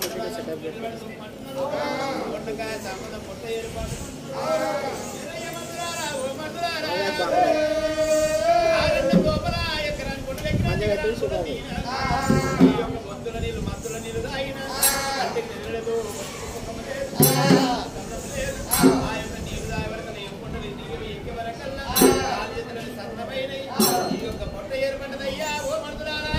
కొండకాయ సంబంధం పొట్ట ఏర్పాటు ఇరవై మందులారా, ఓ మందులారా. ఆరెండు గోపల ఎకరాన్ని కొట్టెక్కిన ఎకరాన్ని కొట్టిన. ఈ యొక్క మందుల నీళ్ళు మందుల నీళ్ళు తాగిన కంటికి నిలలేదు ఆ యొక్క నీళ్ళు తాగే వరకు ఏ కొండలు నీళ్ళు ఎక్కే వరకల్లా కాలు చేతులని సన్నమైనవి. ఈ యొక్క పొట్ట ఏర్పడ్డదయ్యా ఓ మందులారా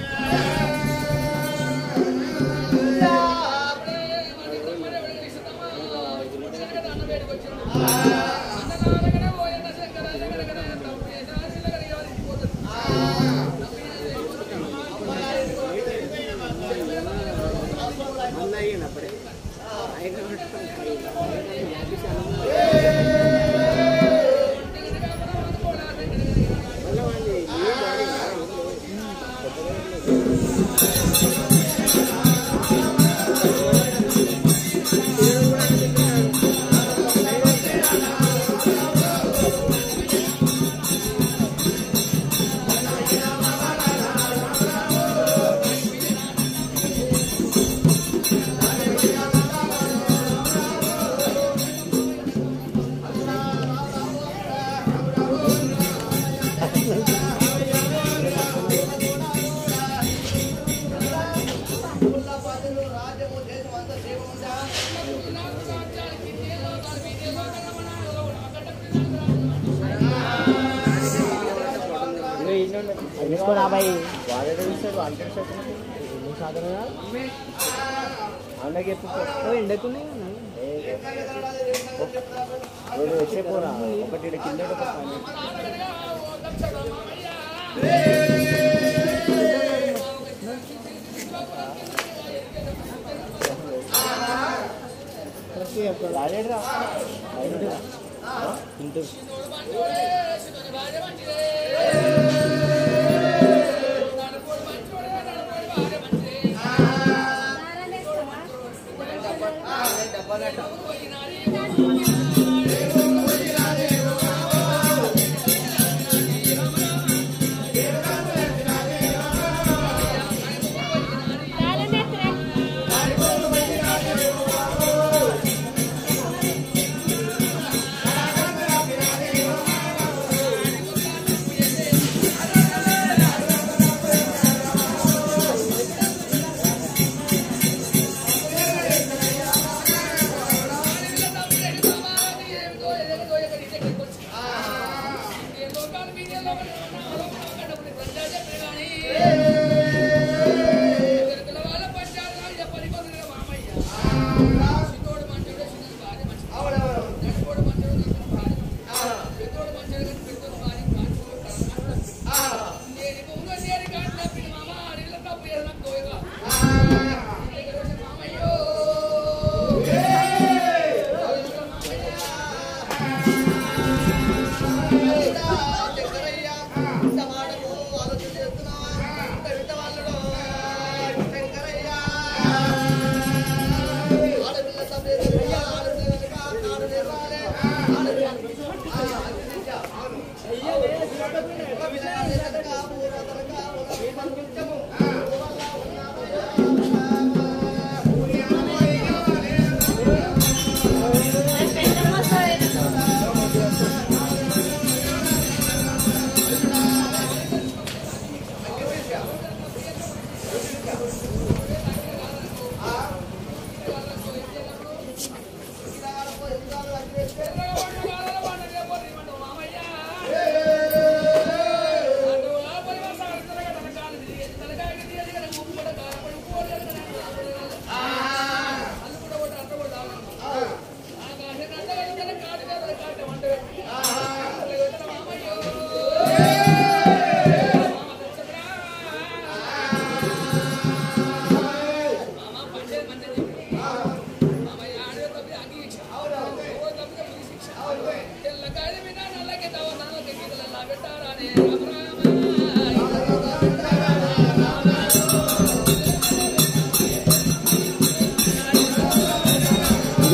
తీసుకోరా బాయ్ వాడే ఇస్తాడు అంటే సాధన అన్నకి ఎప్పుడు ఎండకునే వచ్చే పోరా ఒకటి ఈడ కింద ఒకటి పైన. రాలేడురా రాలేడురా. ఉంటుంది ఆ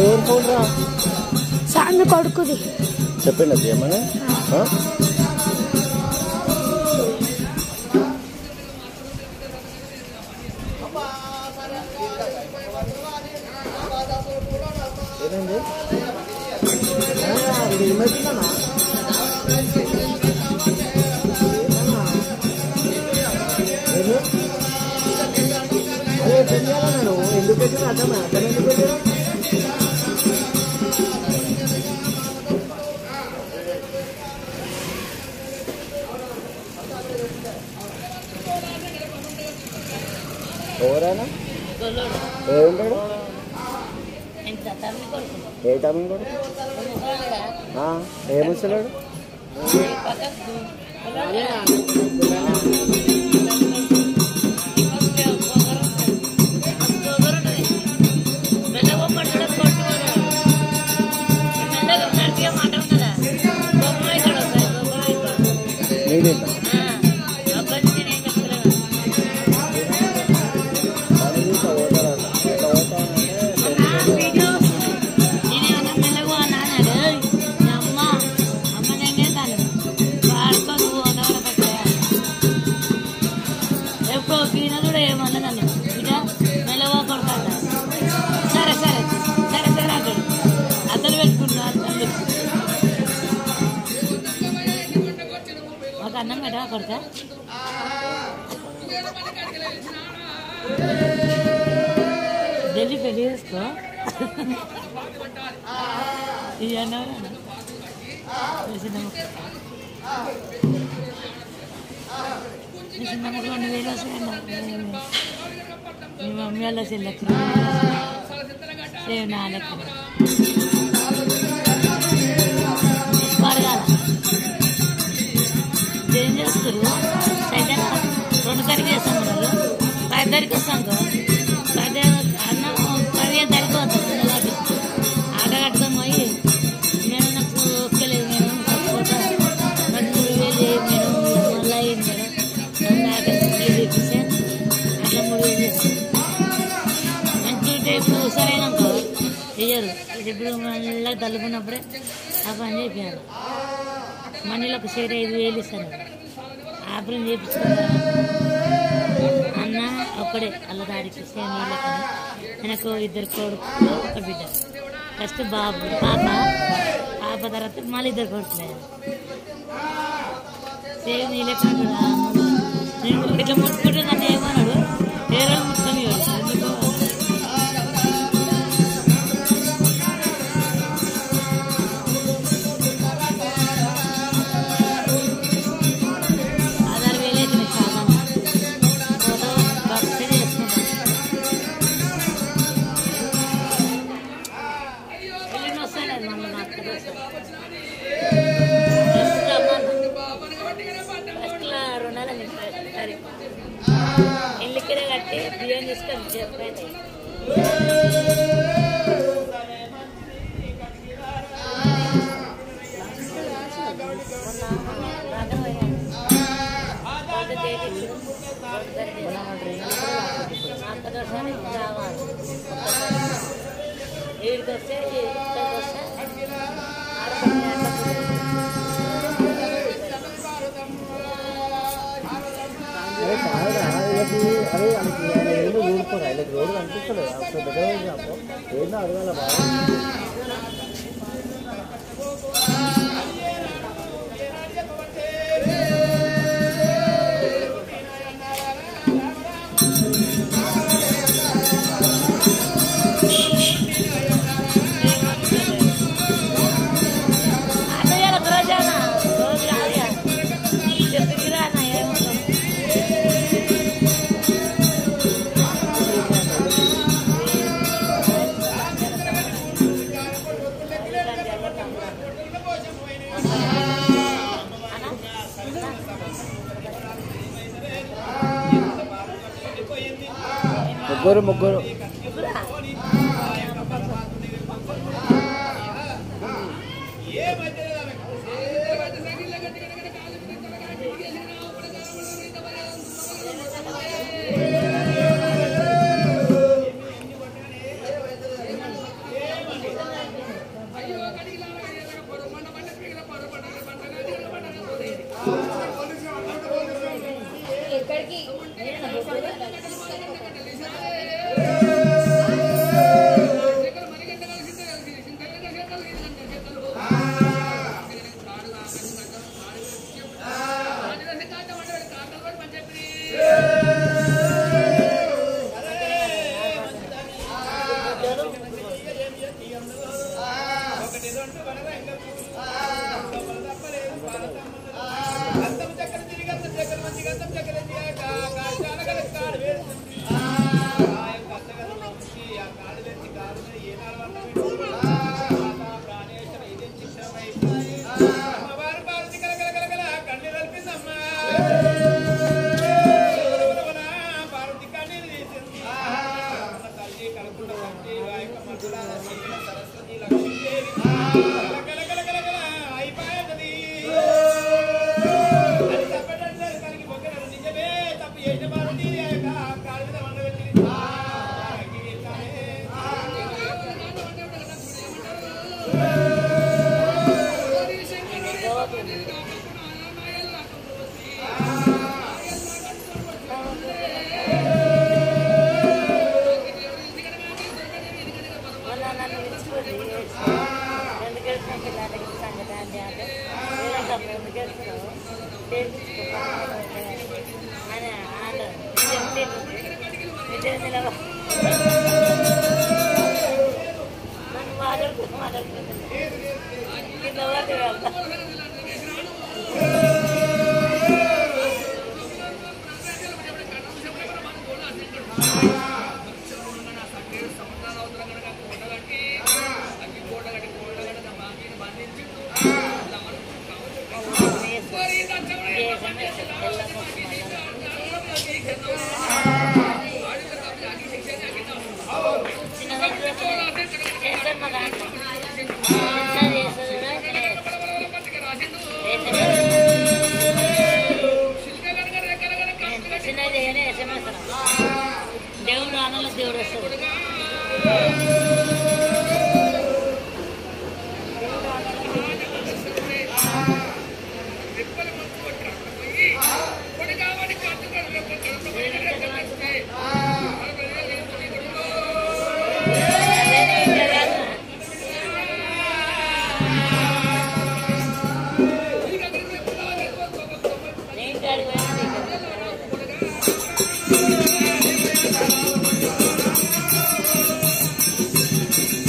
ఎవరు ఫోన్ రా సామి కొడుకుది చెప్పండి అది ఏమని ఆ? ఏమైంది ఆ, ఇది ఏమైతుందన్నా? ఏమన్నా? ఏమి? అదే తెలియాలా నేను ఎందుకు పెట్టిన అర్థమే అర్థం ఎందుకు పెట్టినా ఎవరైనా ఏముంటాడు ఎంత తల్లి కొడుకు ఏ టైం కూడా ఏమొచ్చలేడు పక్కకు నీదేంట ఎప్పుడో ఈయన కూడా ఏమన్నా నన్ను బిడ్డ మెల్లగా కొడతాడ సరే సరే సరే సరే అక్కడ అతను పెట్టుకుంటా అతను ఒక అన్నం పెట్టా కొడతా ఢిల్లీ పెళ్లి చేసుకో ఇది అన్నవరా చిన్నమ్మ చిన్నమ్మ రెండు వేలు వస్తాయన్న మీ మమ్మీ వాళ్ళ చెల్లెకి సేవ్ నా లెక్క పడగాల ఏం చేస్తారు అయితే రెండు తారీఖు వేస్తాం కదా పది తారీఖు వస్తాం కదా పది అన్న పదిహేను తారీఖు వస్తాం పిల్లలకి ఆట కట్టుకొని పోయి నేను నాకు ఒక్కలేదు నేను కాకపోతే మరి మూడు వేలు ఏ మేడం మళ్ళీ అయ్యింది మేడం నాకు ఆట తెప్పిస్తే అట్లా మూడు వేలు చేస్తాను మంచి టైపు సరైనకో చెయ్యరు ఇప్పుడు మళ్ళీ తల్లుకున్నప్పుడే ఆ పని చేయించారు మనీలకు షేర్ ఐదు వేలు ఇస్తాను ఆపరేషన్ చేయించుకుంటా అన్న ఒక్కడే అల్ల దాడికి సేమ్ వీళ్ళకని ఆయనకు ఇద్దరు కొడుకులు ఒక బిడ్డ ఫస్ట్ బాబు పాప పాప తర్వాత మళ్ళీ ఇద్దరు కొడుకులే సేమ్ నీళ్ళకని నేను ఇట్లా ముట్టుకుంటే నన్ను ఏమన్నాడు ఏ రోజు ముట్టుకొని ఎందుకో ఆధార్ వేలైతే నీకు చాలా భర్తీ చేసుకుంటాను వెళ్ళిన వస్తాను మళ్ళీ మా అక్కడ ఫస్ట్లో రెండు నెలలు సరే ఇల్లు ఇక్కడ కట్టి బియ్యం తీసుకొని చెప్పండి ఏడుకి వస్తే ఇక్కడికి వస్తే అరే కాదురా వీళ్ళకి అరే వాళ్ళకి ఆయన ఏందో ఊరుకోరా వీళ్ళకి రోడ్డు కనిపిస్తలేదు అసలు దగ్గర పోయి చెప్పు ఏందో అడగాల బాగా అన్నయ్య రోజు అన్న రోజు రాదుగా చెప్పిరా అన్న ఏమన్నా ముగ్గురు ముగ్గురు ఒకటి రెండు వనరంగ గంధం చక్కెర తిరిగి గంధం చక్కెర మంచి గంధం చక్కెర కాశాల గల కాడు వేస్తుంది ఆ యొక్క అత్తగంలో ఉంచి ఆ కాడు తెచ్చి కాడు మీద ఏనాడు వల్ల ప్రాణేశ్వర ఇది చిత్రమై అమ్మవారు పార్వతి కల కల కల కల కన్నీరు అల్పిందమ్మా పార్వతి కన్నీరు తీసింది అమ్మ తల్లి కలకుండ తల్లి ఆ యొక్క మధురాల శ్రీల సరస్వతి లక్ష్మీదేవి కల కల కల కల కల అయిపోయేది అది తప్పటంటే కలిగి పొగరు నిజమే తప్పు చేసిన పార్వతి ఆ యొక్క కాళ్ళ మీద వండబెట్టింది ఆ, గీతాలే. మొన్న నన్ను విడిచిపోయి ఎందుకు వెళ్తున్నావు పిల్లలకి సంగతి అంటే అంటే లేదమ్మా ఎందుకు వెళ్తున్నావు చేయించుకో అని వాళ్ళు చెప్తే విజయ నిలవ నన్ను మాట్లాడుకుంటూ మాట్లాడుకుంటున్నాను కింద పడి వెళ్తా చిన్నది ఎస్ఎంఎస్ దేవుడు ఆనంద దేవుడు వస్తాడు నేను కాడికి పోయినా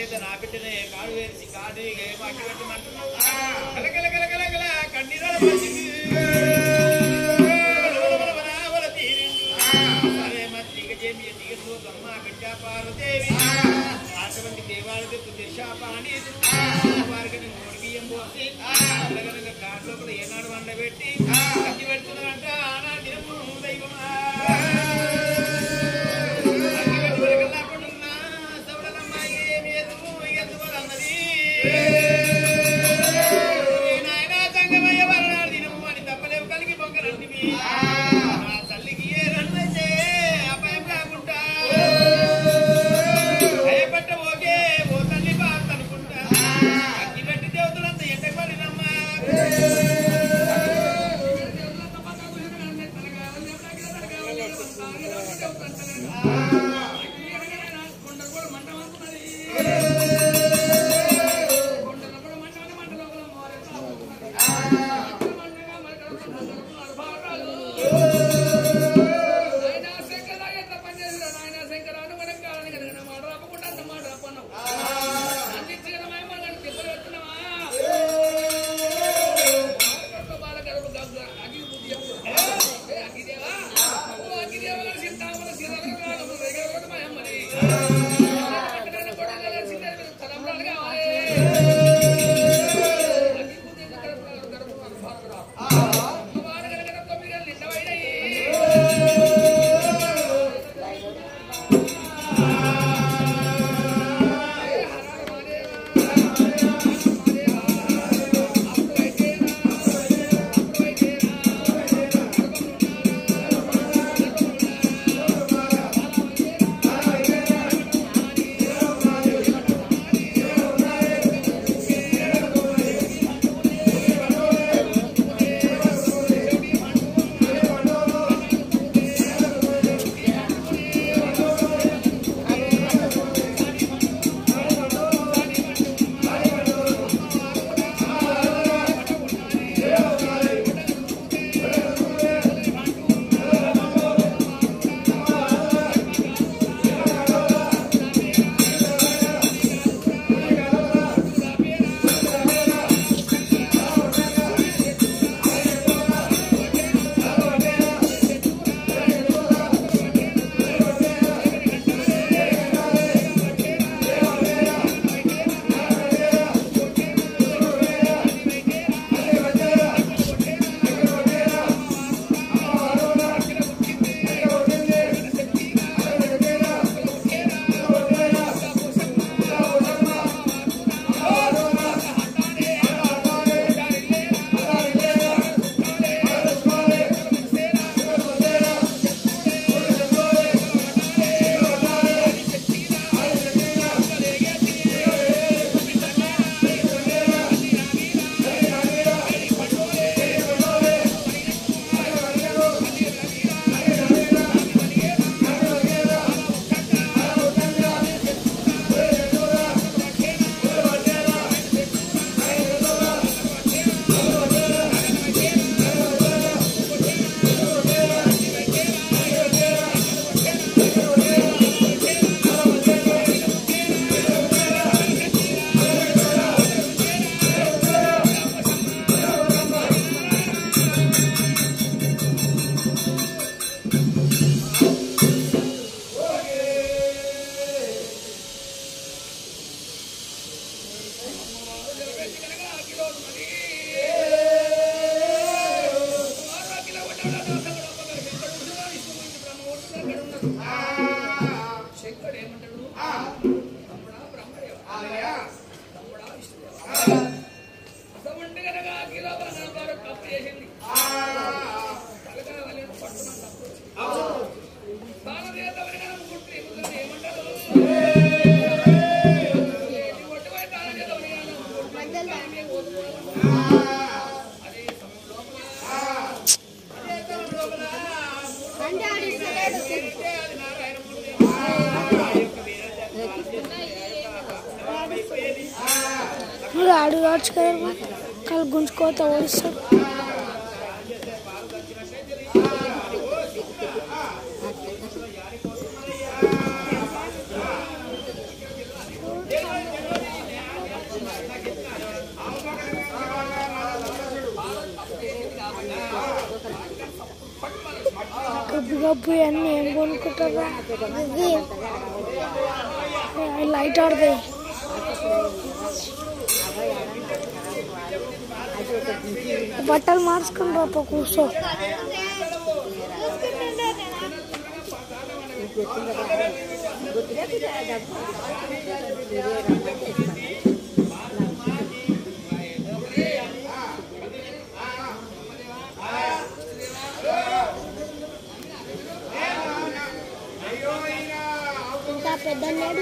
అయితే నా బిడ్డనే కాడు వేసి కాడు మాటి పెట్టమంటున్నావు కలకల కలకల కల కన్నీరు సరే మరి ఇక చేమి దిగదు అమ్మ బిడ్డ పార్వదేవి అటువంటి దేవాలయ దిశ పాణి వారికి మూడు బియ్యం పోసి అలగనక కాట్లో కూడా ఏనాడు వండబెట్టి కట్టి పెడుతున్నారంట ఆనా దినము దైవమా అగ్గి పెట్టుకుని కల్లాకుంటున్నా సవడలమ్మాయి ఏమి ఎదుగు ఎదుగు అన్నది నాయనా సంగమయ్య వరనాడు దినము అని తప్పలేవు కలిగి పొంగరంటివి నా తల్లికి ఏ రన్నైతే అపాయం కాకుండా భయపడ్డ ఓకే ఓ తల్లి బాధ అనుకుంటా అగ్గి పెట్టి దేవతలంతా ఎండ పడినమ్మా శంకరుడు ఏమంటాడు తమ్ముడా బ్రహ్మదేవ తమ్ముడా విష్ణుదేవ అటువంటి కనుక కిలో బంగారు కప్పు చేసింది తలకాయ వలెను పట్టున కప్పు వచ్చింది. తాళదేవతవని కనుక గుట్టి ముద్రని ఏమంటారు లేని ఒట్టుపై తాళదేవతవని కనుక గుట్టి కామే ఓదుకోవాలి. అదే సమయం లోపల అదే సమయం లోపల మరి ఆడు కావచ్చు కదా కాళ్ళు గుంజుకోతే ఓడిస్తాడు ఆ అబ్బు అన్నీ ఏం కొనుక్కుంటారా ఇది ఏ, లైట్ ఆడతాయి బట్టలు మార్చుకుని రాప కూర్చో ఇంకా పెద్ద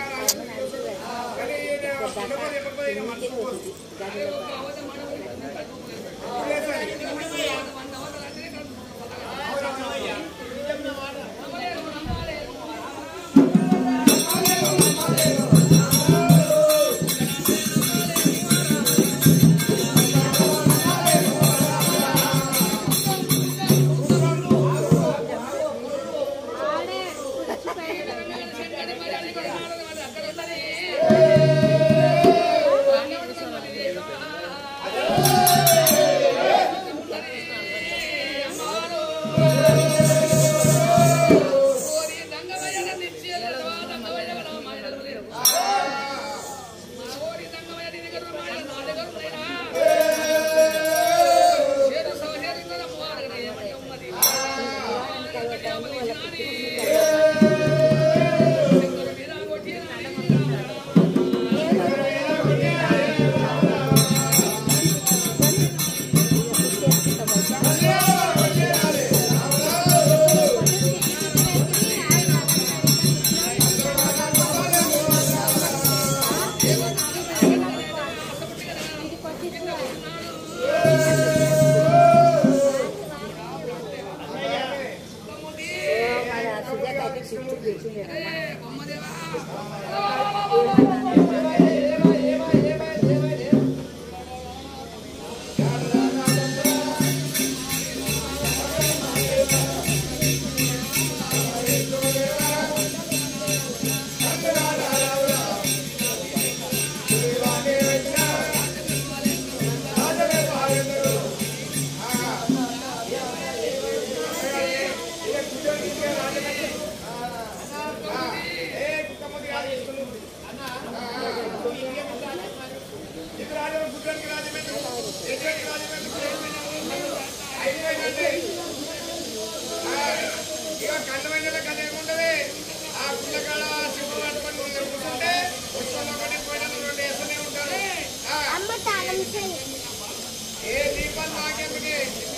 ఏ దీపాలు నాకెందుకే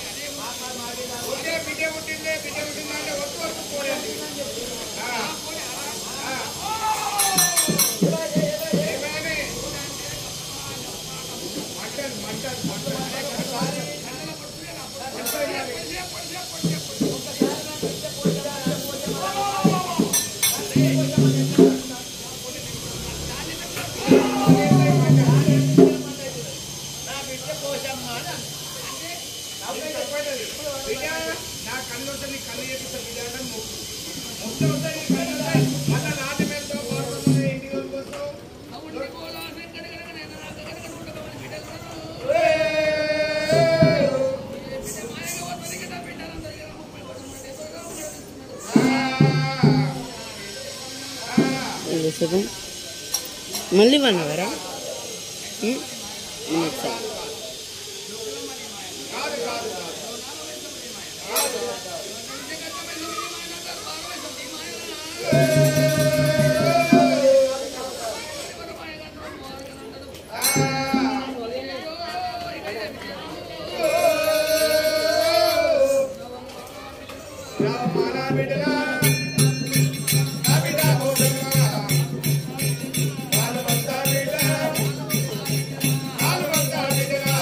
ఒకే బిడ్డ పుట్టిందే బిడ్డ పుట్టిందంటే ఒక్క వరకు పోలేదు ఏమైనా మటన్ మటన్ మటన్ నా బిడ్డ కోసమ్మా బిడ్డ నా కళ్ళు వస్తే నీ కళ్ళు చేపిస్తా బిడ్డ అని మొక్కు మొత్తం వస్తే నీ కళ్ళు వస్తాయి మళ్ళా నాటి మీద పాడుతుంది ఇంటికి వస్తావు సెకండ్ మళ్ళీ వన్ అవరా నెక్స్ట్ రామాల బిడ్డలా నా బిడ్డ కోసమ్మా బాల భక్త బిడ్డ బాల భక్త బిడ్డలా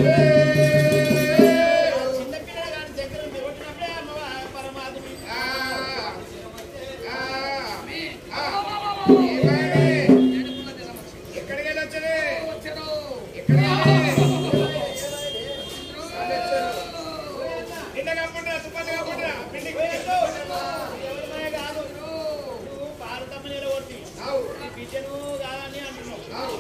చిన్నపిల్లలు కానీ దగ్గర ఉంది కొట్టినప్పుడే అమ్మవారు పరమాత్మ ఎక్కడికి వెళ్ళొచ్చది నిన్న కాకుండా తుప్పటి కాకుండా పిండికి ఎవరిమే కాదు నువ్వు పారతమ్మ నిలబొట్టి ఈ బిడ్డను కాదని అంటున్నావు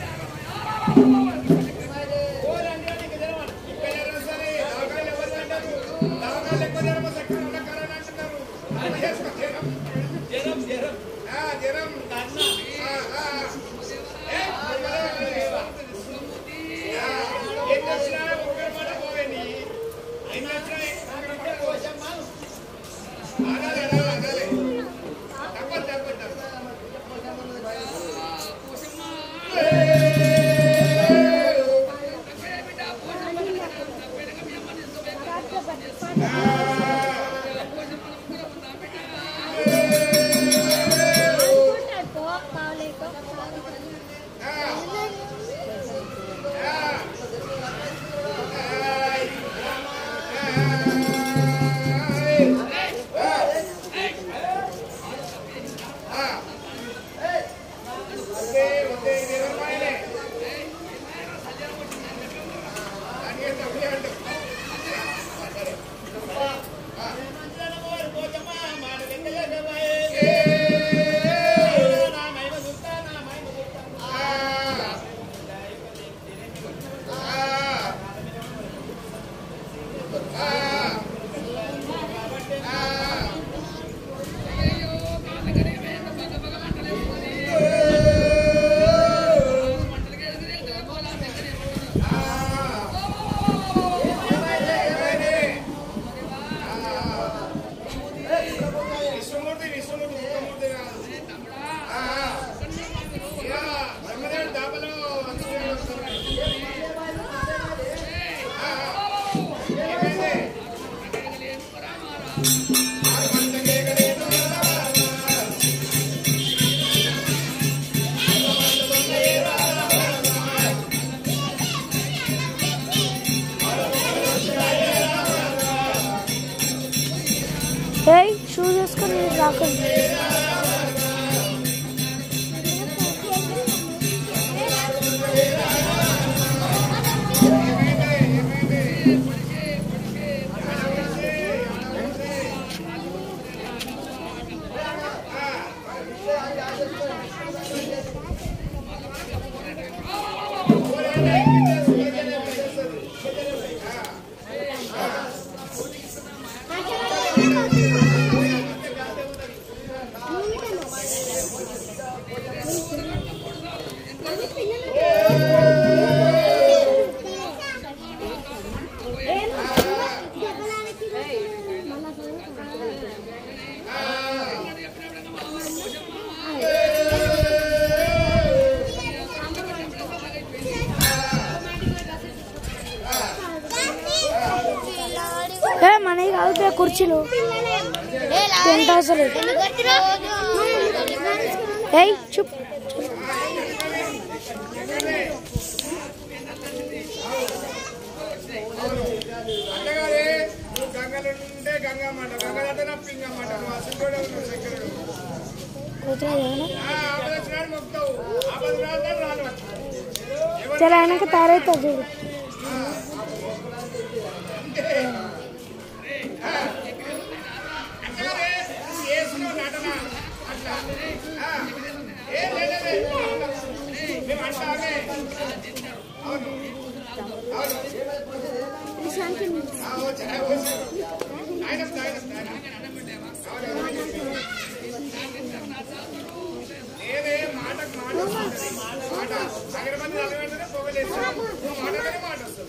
ఓరండి నీకు తెలవాలి. ఇక్కడ ఎవరు సరే, దవాఖానలు ఎవరు అంటారు? దవాఖానలు ఎక్కువ జ్వరం వస్తే ఎక్కడ ఉండకారని అంటున్నారు. అది చేసుకో, జ్వరం. జ్వరం, జ్వరం. ఆ, జ్వరం, కన్న. ఆ, ఆ. ఏ, లేవా? ఆ, ఎన్ని వచ్చినా ఒక్కరి మాట పోవేండి. ఎన్ని వచ్చినా ఒక్కరి మాట పోవచ్చమ్మా. అనాలి, అనాలి, అనాలి. తప్పదు, తప్పదు, తప్పదు. విశ్వమూర్తి విశ్వమూర్తి విశ్వమూర్తి కాదు ఆ, ఆ. ఇక బ్రహ్మదేవుడు దాపలో అందుకే వస్తున్నాడు. ఆ, ఆ. ఏమైంది? ఏయ్ షూ చేసుకొని రాకండి ఏ మనకి కాదు కుర్చీలు టెంట్ హౌస్ ఏయ్ చూప్ అంతేగాని నువ్వు గంగలు ఉంటే గంగమ్మంట గంగలంటే నా పింగమ్మంట నువ్వు అసలు కూడా ఉన్నావు శంకరుడు కూతురు ఆ, ఆపద వచ్చినాడు మొక్కుతావు ఆపద రాదు రాను ఎవరు జర ఆయనక తయారవుతుంది చూడు అంతేగాని నువ్వు చేసినావు నటన అట్లా ఆ, ఏ లేదు మేము అంటామే అవును అవును ఆ, వచ్చా, వచ్చా. ఆయన ఆయన నేనే మాటకు మాట వస్తుంది. మాట అగరబత్తి అలవెంటనే పొగలేసి నువ్వు మాటలోనే మాట వస్తుంది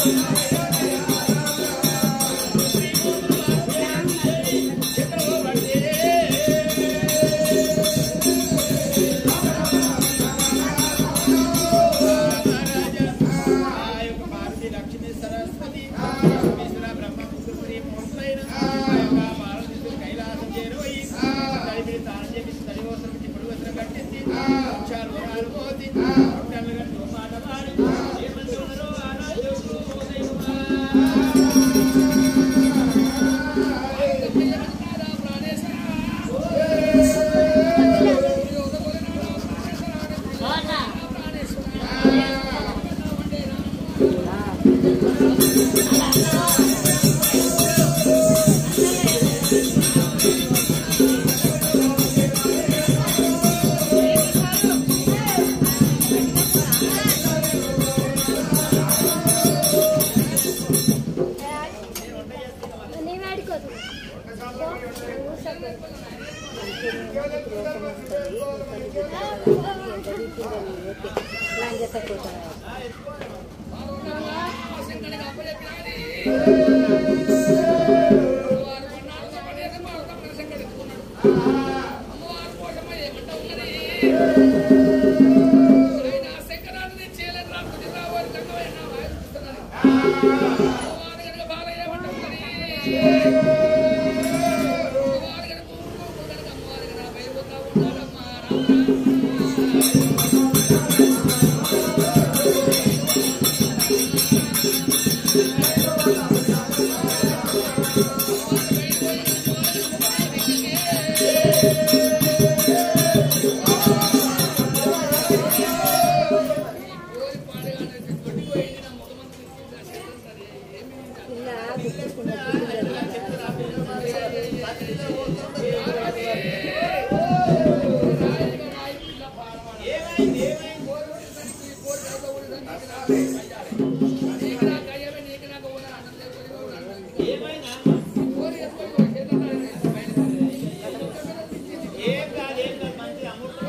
ఏం కాదు ఏం కాదు మంచి అమృతం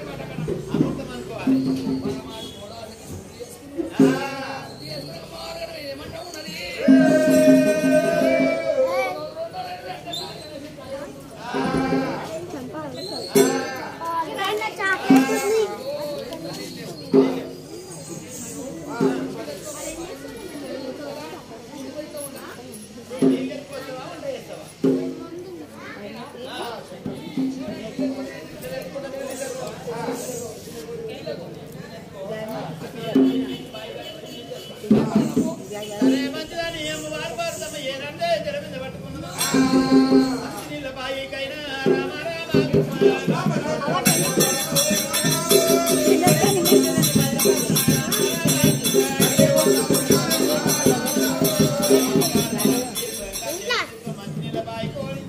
అమృతం అనుకోవాలి అరే మంచిదని ఏం వారు పారుతమ్మ ఏనంటే జడ మీద పట్టుకున్నా నీళ్ళ బాయికైనా రామ రామ కృష్ణ రామ మంచినీళ్ళ బాయి కోడి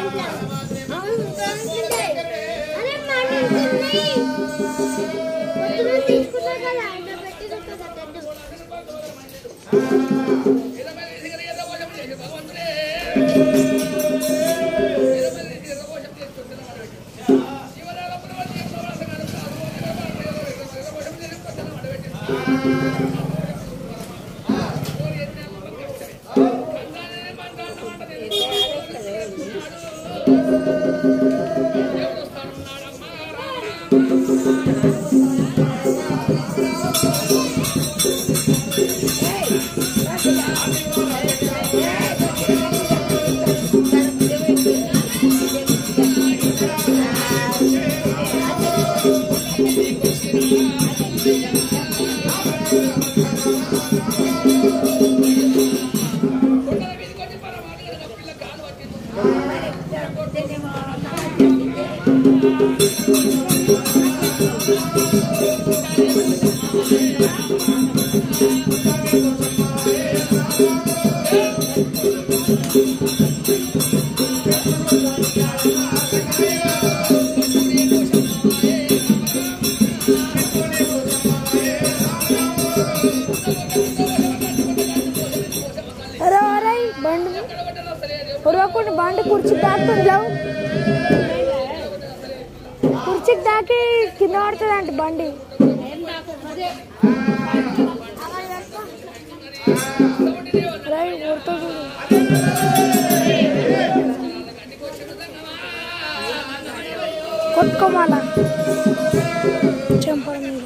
అరే అరే బండి ఉరవకుండా బండి కుర్చీకి దాక్తుండవు కుర్చీకి దాకి కింద పడుతుంది బండి అరే కొడతా చూడు కొట్టుకోమాల చెంపల మీద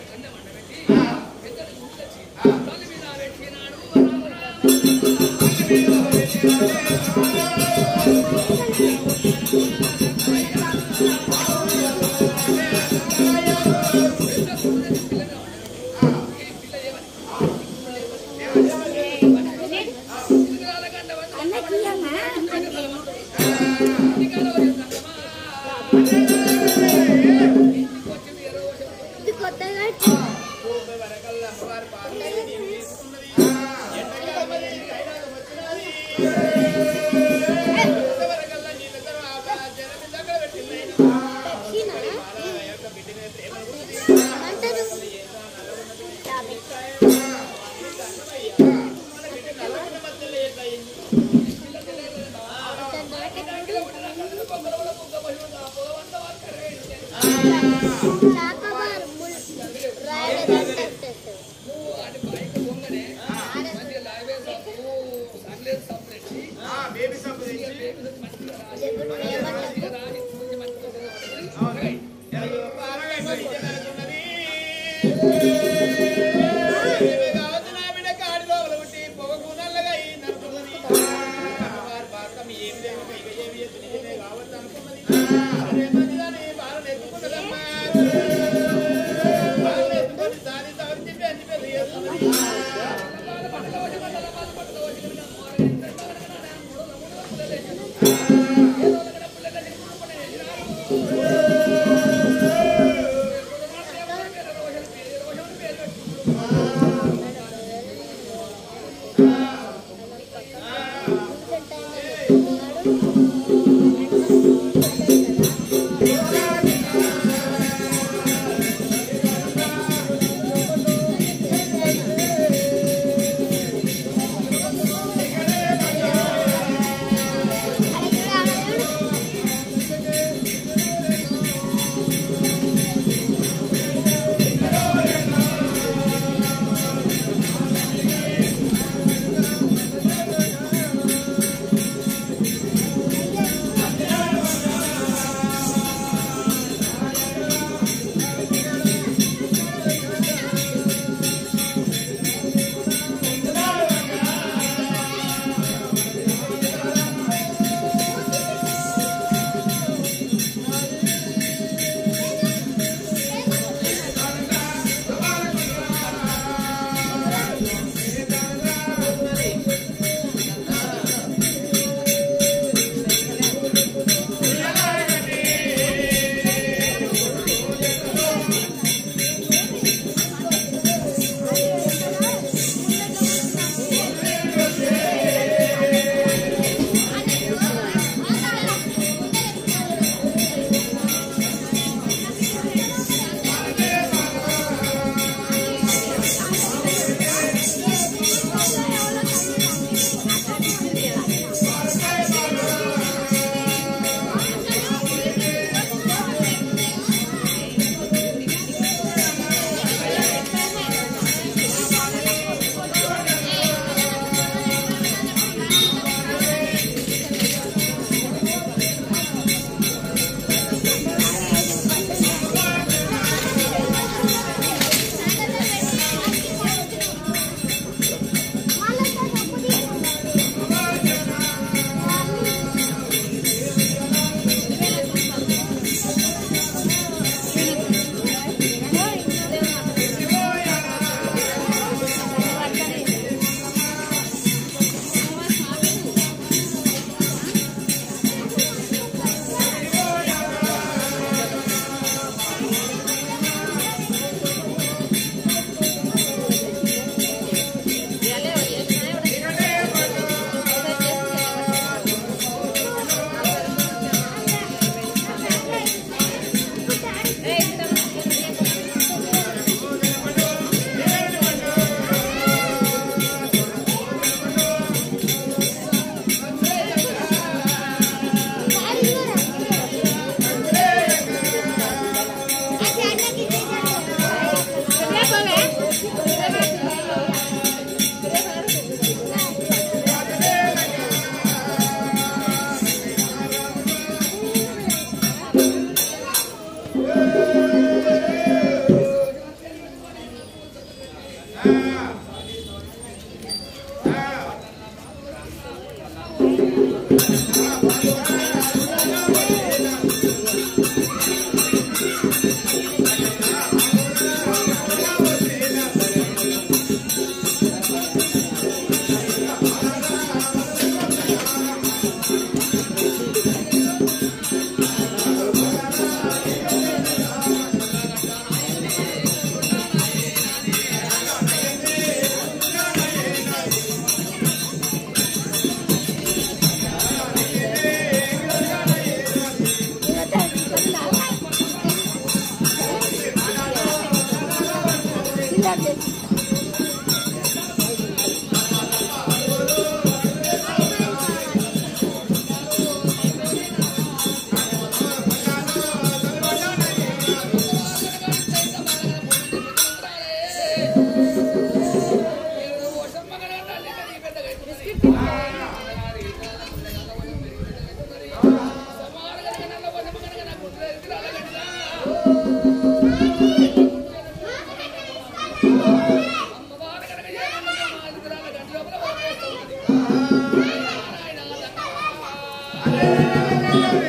బేబీ సబ్బు తెచ్చి అయ్యో, పారగా ఇట్లా ఇదే నడుస్తున్నది. ఇదే కావచ్చు నా బిడ్డ కాడి లోపల పుట్టి పొగకు నల్లగా ఈ నడుస్తున్నది. అమ్మవారి భారతం ఏమి లేక ఇక ఏమి చేస్తు నిజమే కావచ్చు అనుకున్నది. అదే మంచిదని బాలను ఎత్తుకున్నదమ్మా. బాలను ఎత్తుకొని దాని తవరించి పెంచి పెద్ద చేస్తున్నది. ఆ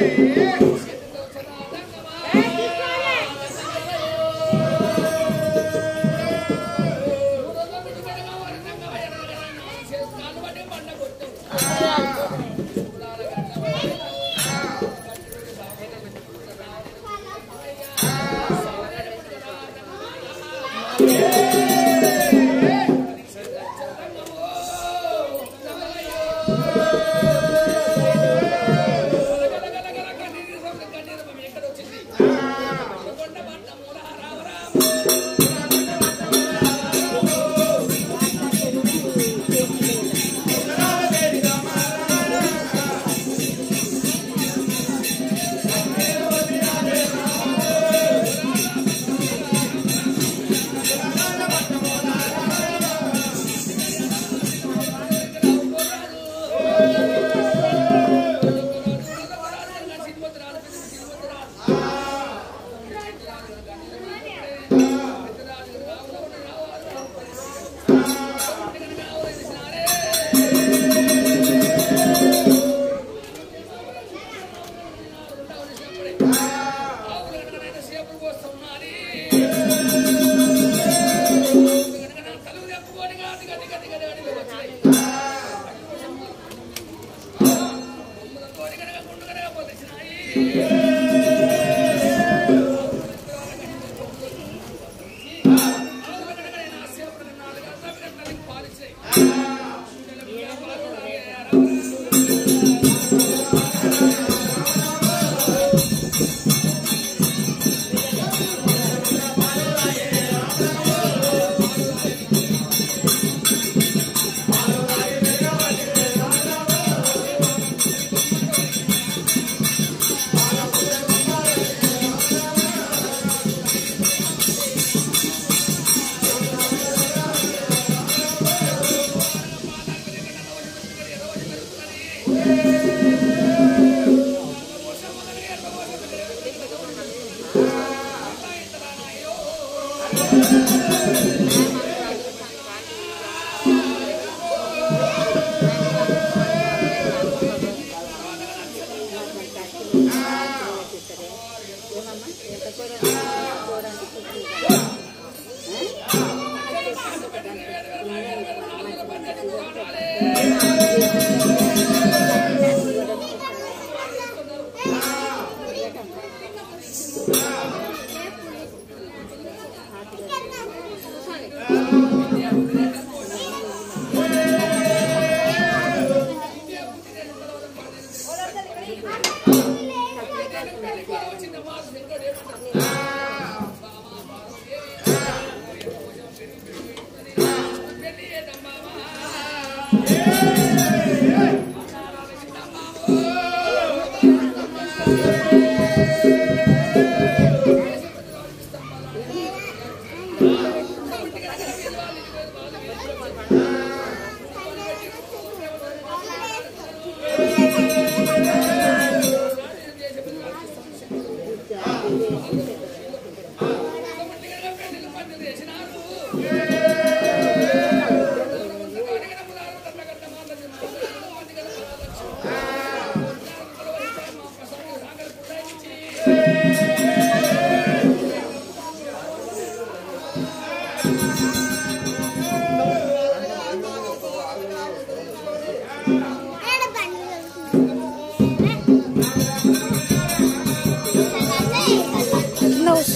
Nose.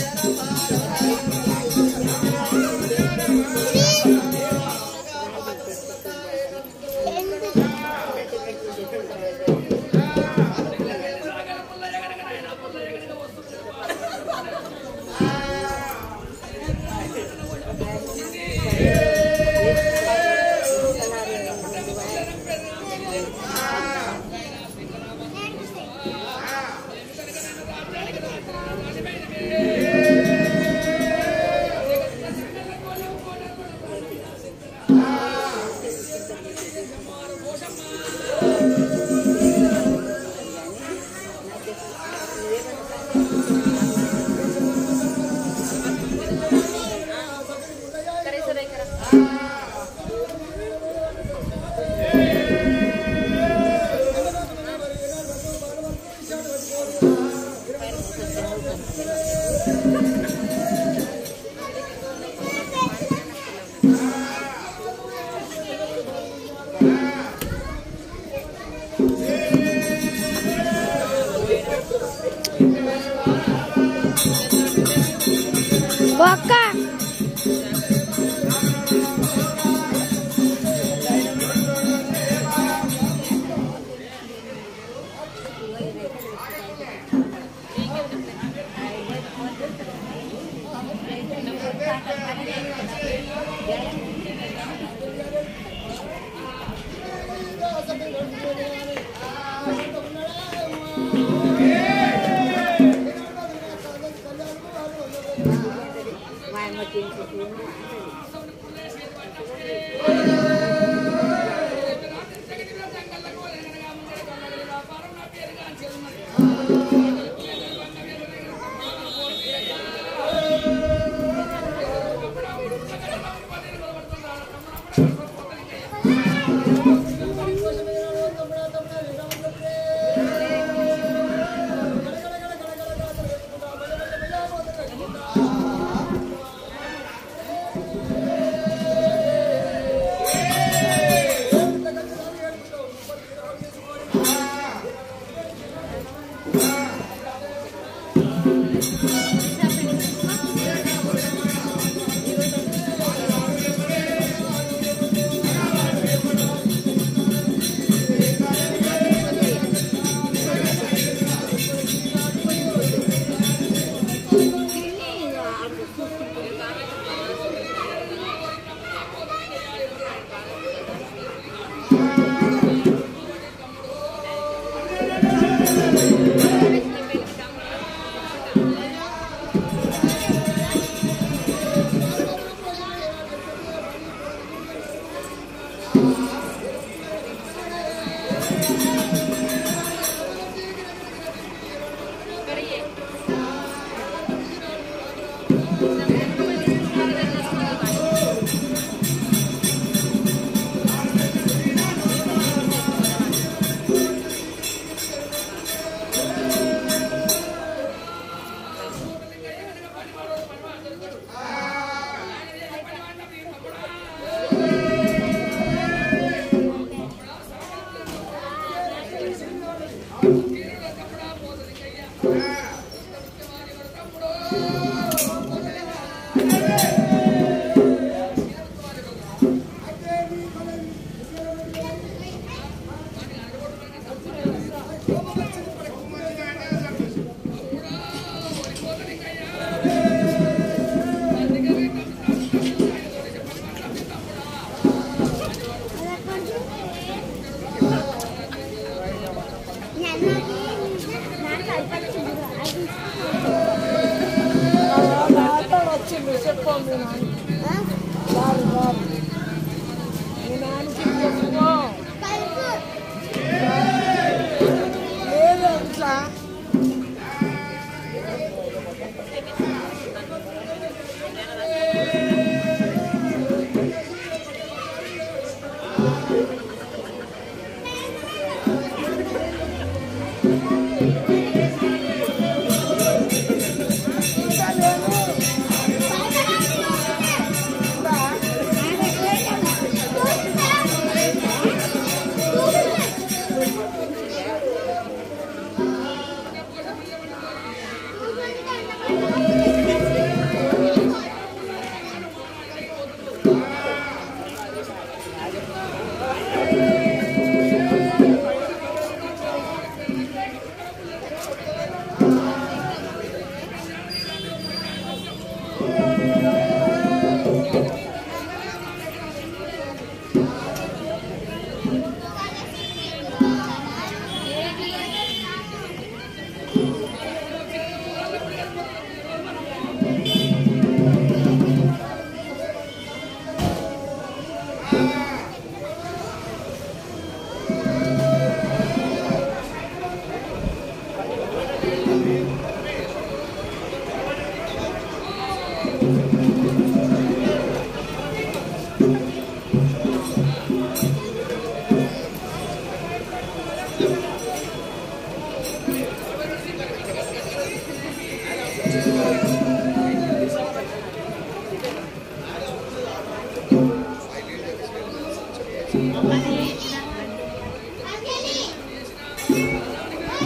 ఆ ఓ అక్క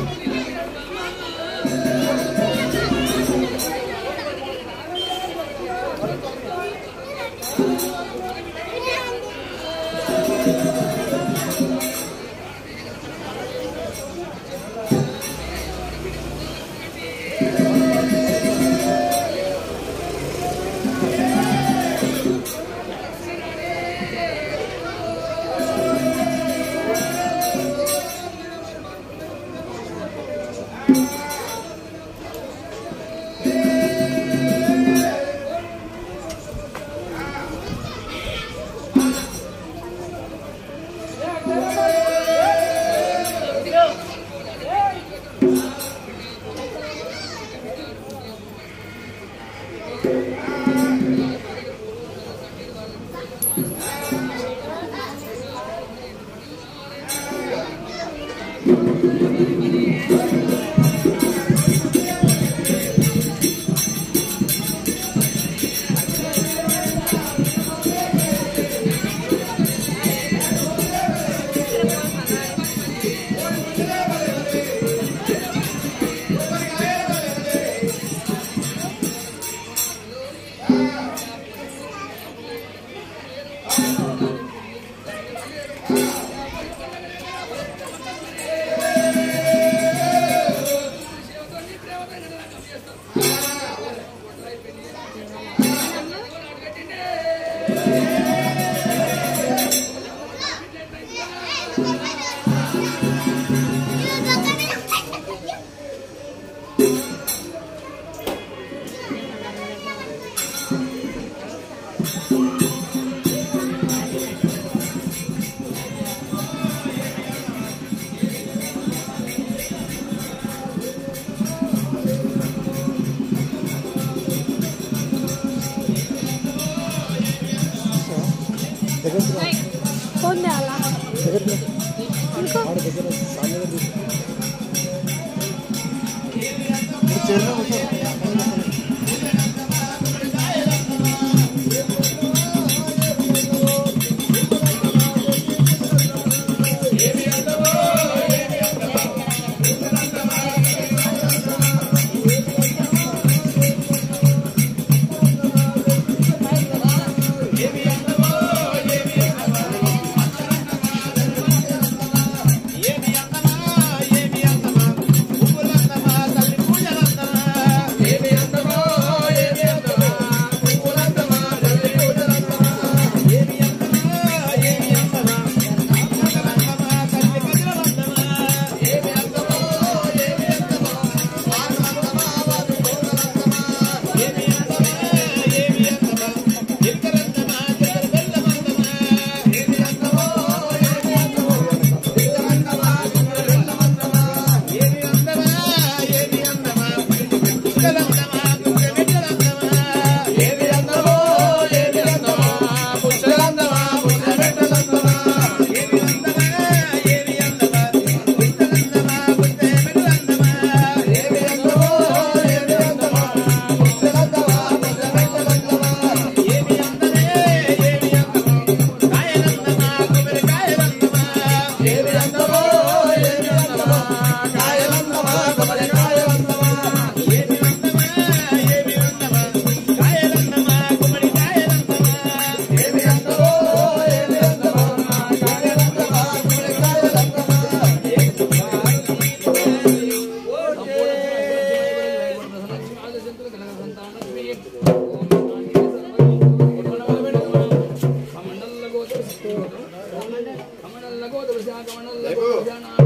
ఆ ఫోన్ చేయాలా ఇంకో ఏమి అందమా ఏమి అందమా పువ్వులందమా తల్లి పూజలందమా ఏమి అందమా ఏమి అందమా పువ్వులందమా తల్లి పూజలందమా ఏమి అందమా ఏమి అందమా అందమా తల్లి గజలందమా ఏమి అందమా ఏమి అందమా వానలందమా వారి పూజలందమా ఏమి అందమా ఏమి అందమా ఇక్కడందమా చెరు బెల్లమందమా ఏమి అందమా ఏమి అందమా ఏమి అందమా ఏమి అందమా పుస్తలందమా పుస్తమెట్టలందమా ఏమి అందమో ఏమి అందమా పుస్తలందమా పుస్తమెట్టలందమా ఏమి అందమా ఏమి అందమా పుస్తలందమా పుస్తమెట్టలందమా ఏమి అందమో ఏమి అందమా పుస్తలందమా పుస్తమెట్టలందమా ఏమి అందమే ఏమి అందమా కాయలందమా కొబ్బరికాయలందమా ఏమి అందమో ఏమి అందమా కాయలందమా కొబ్బరికాయలందమా ఏమి అందమా ఏమి అందమా కాయలందమా కొబ్బరికాయలందమా ఏమి అందమో ఏమి అందమా కాయలందమా కొబ్బరికాయలందమా కమండల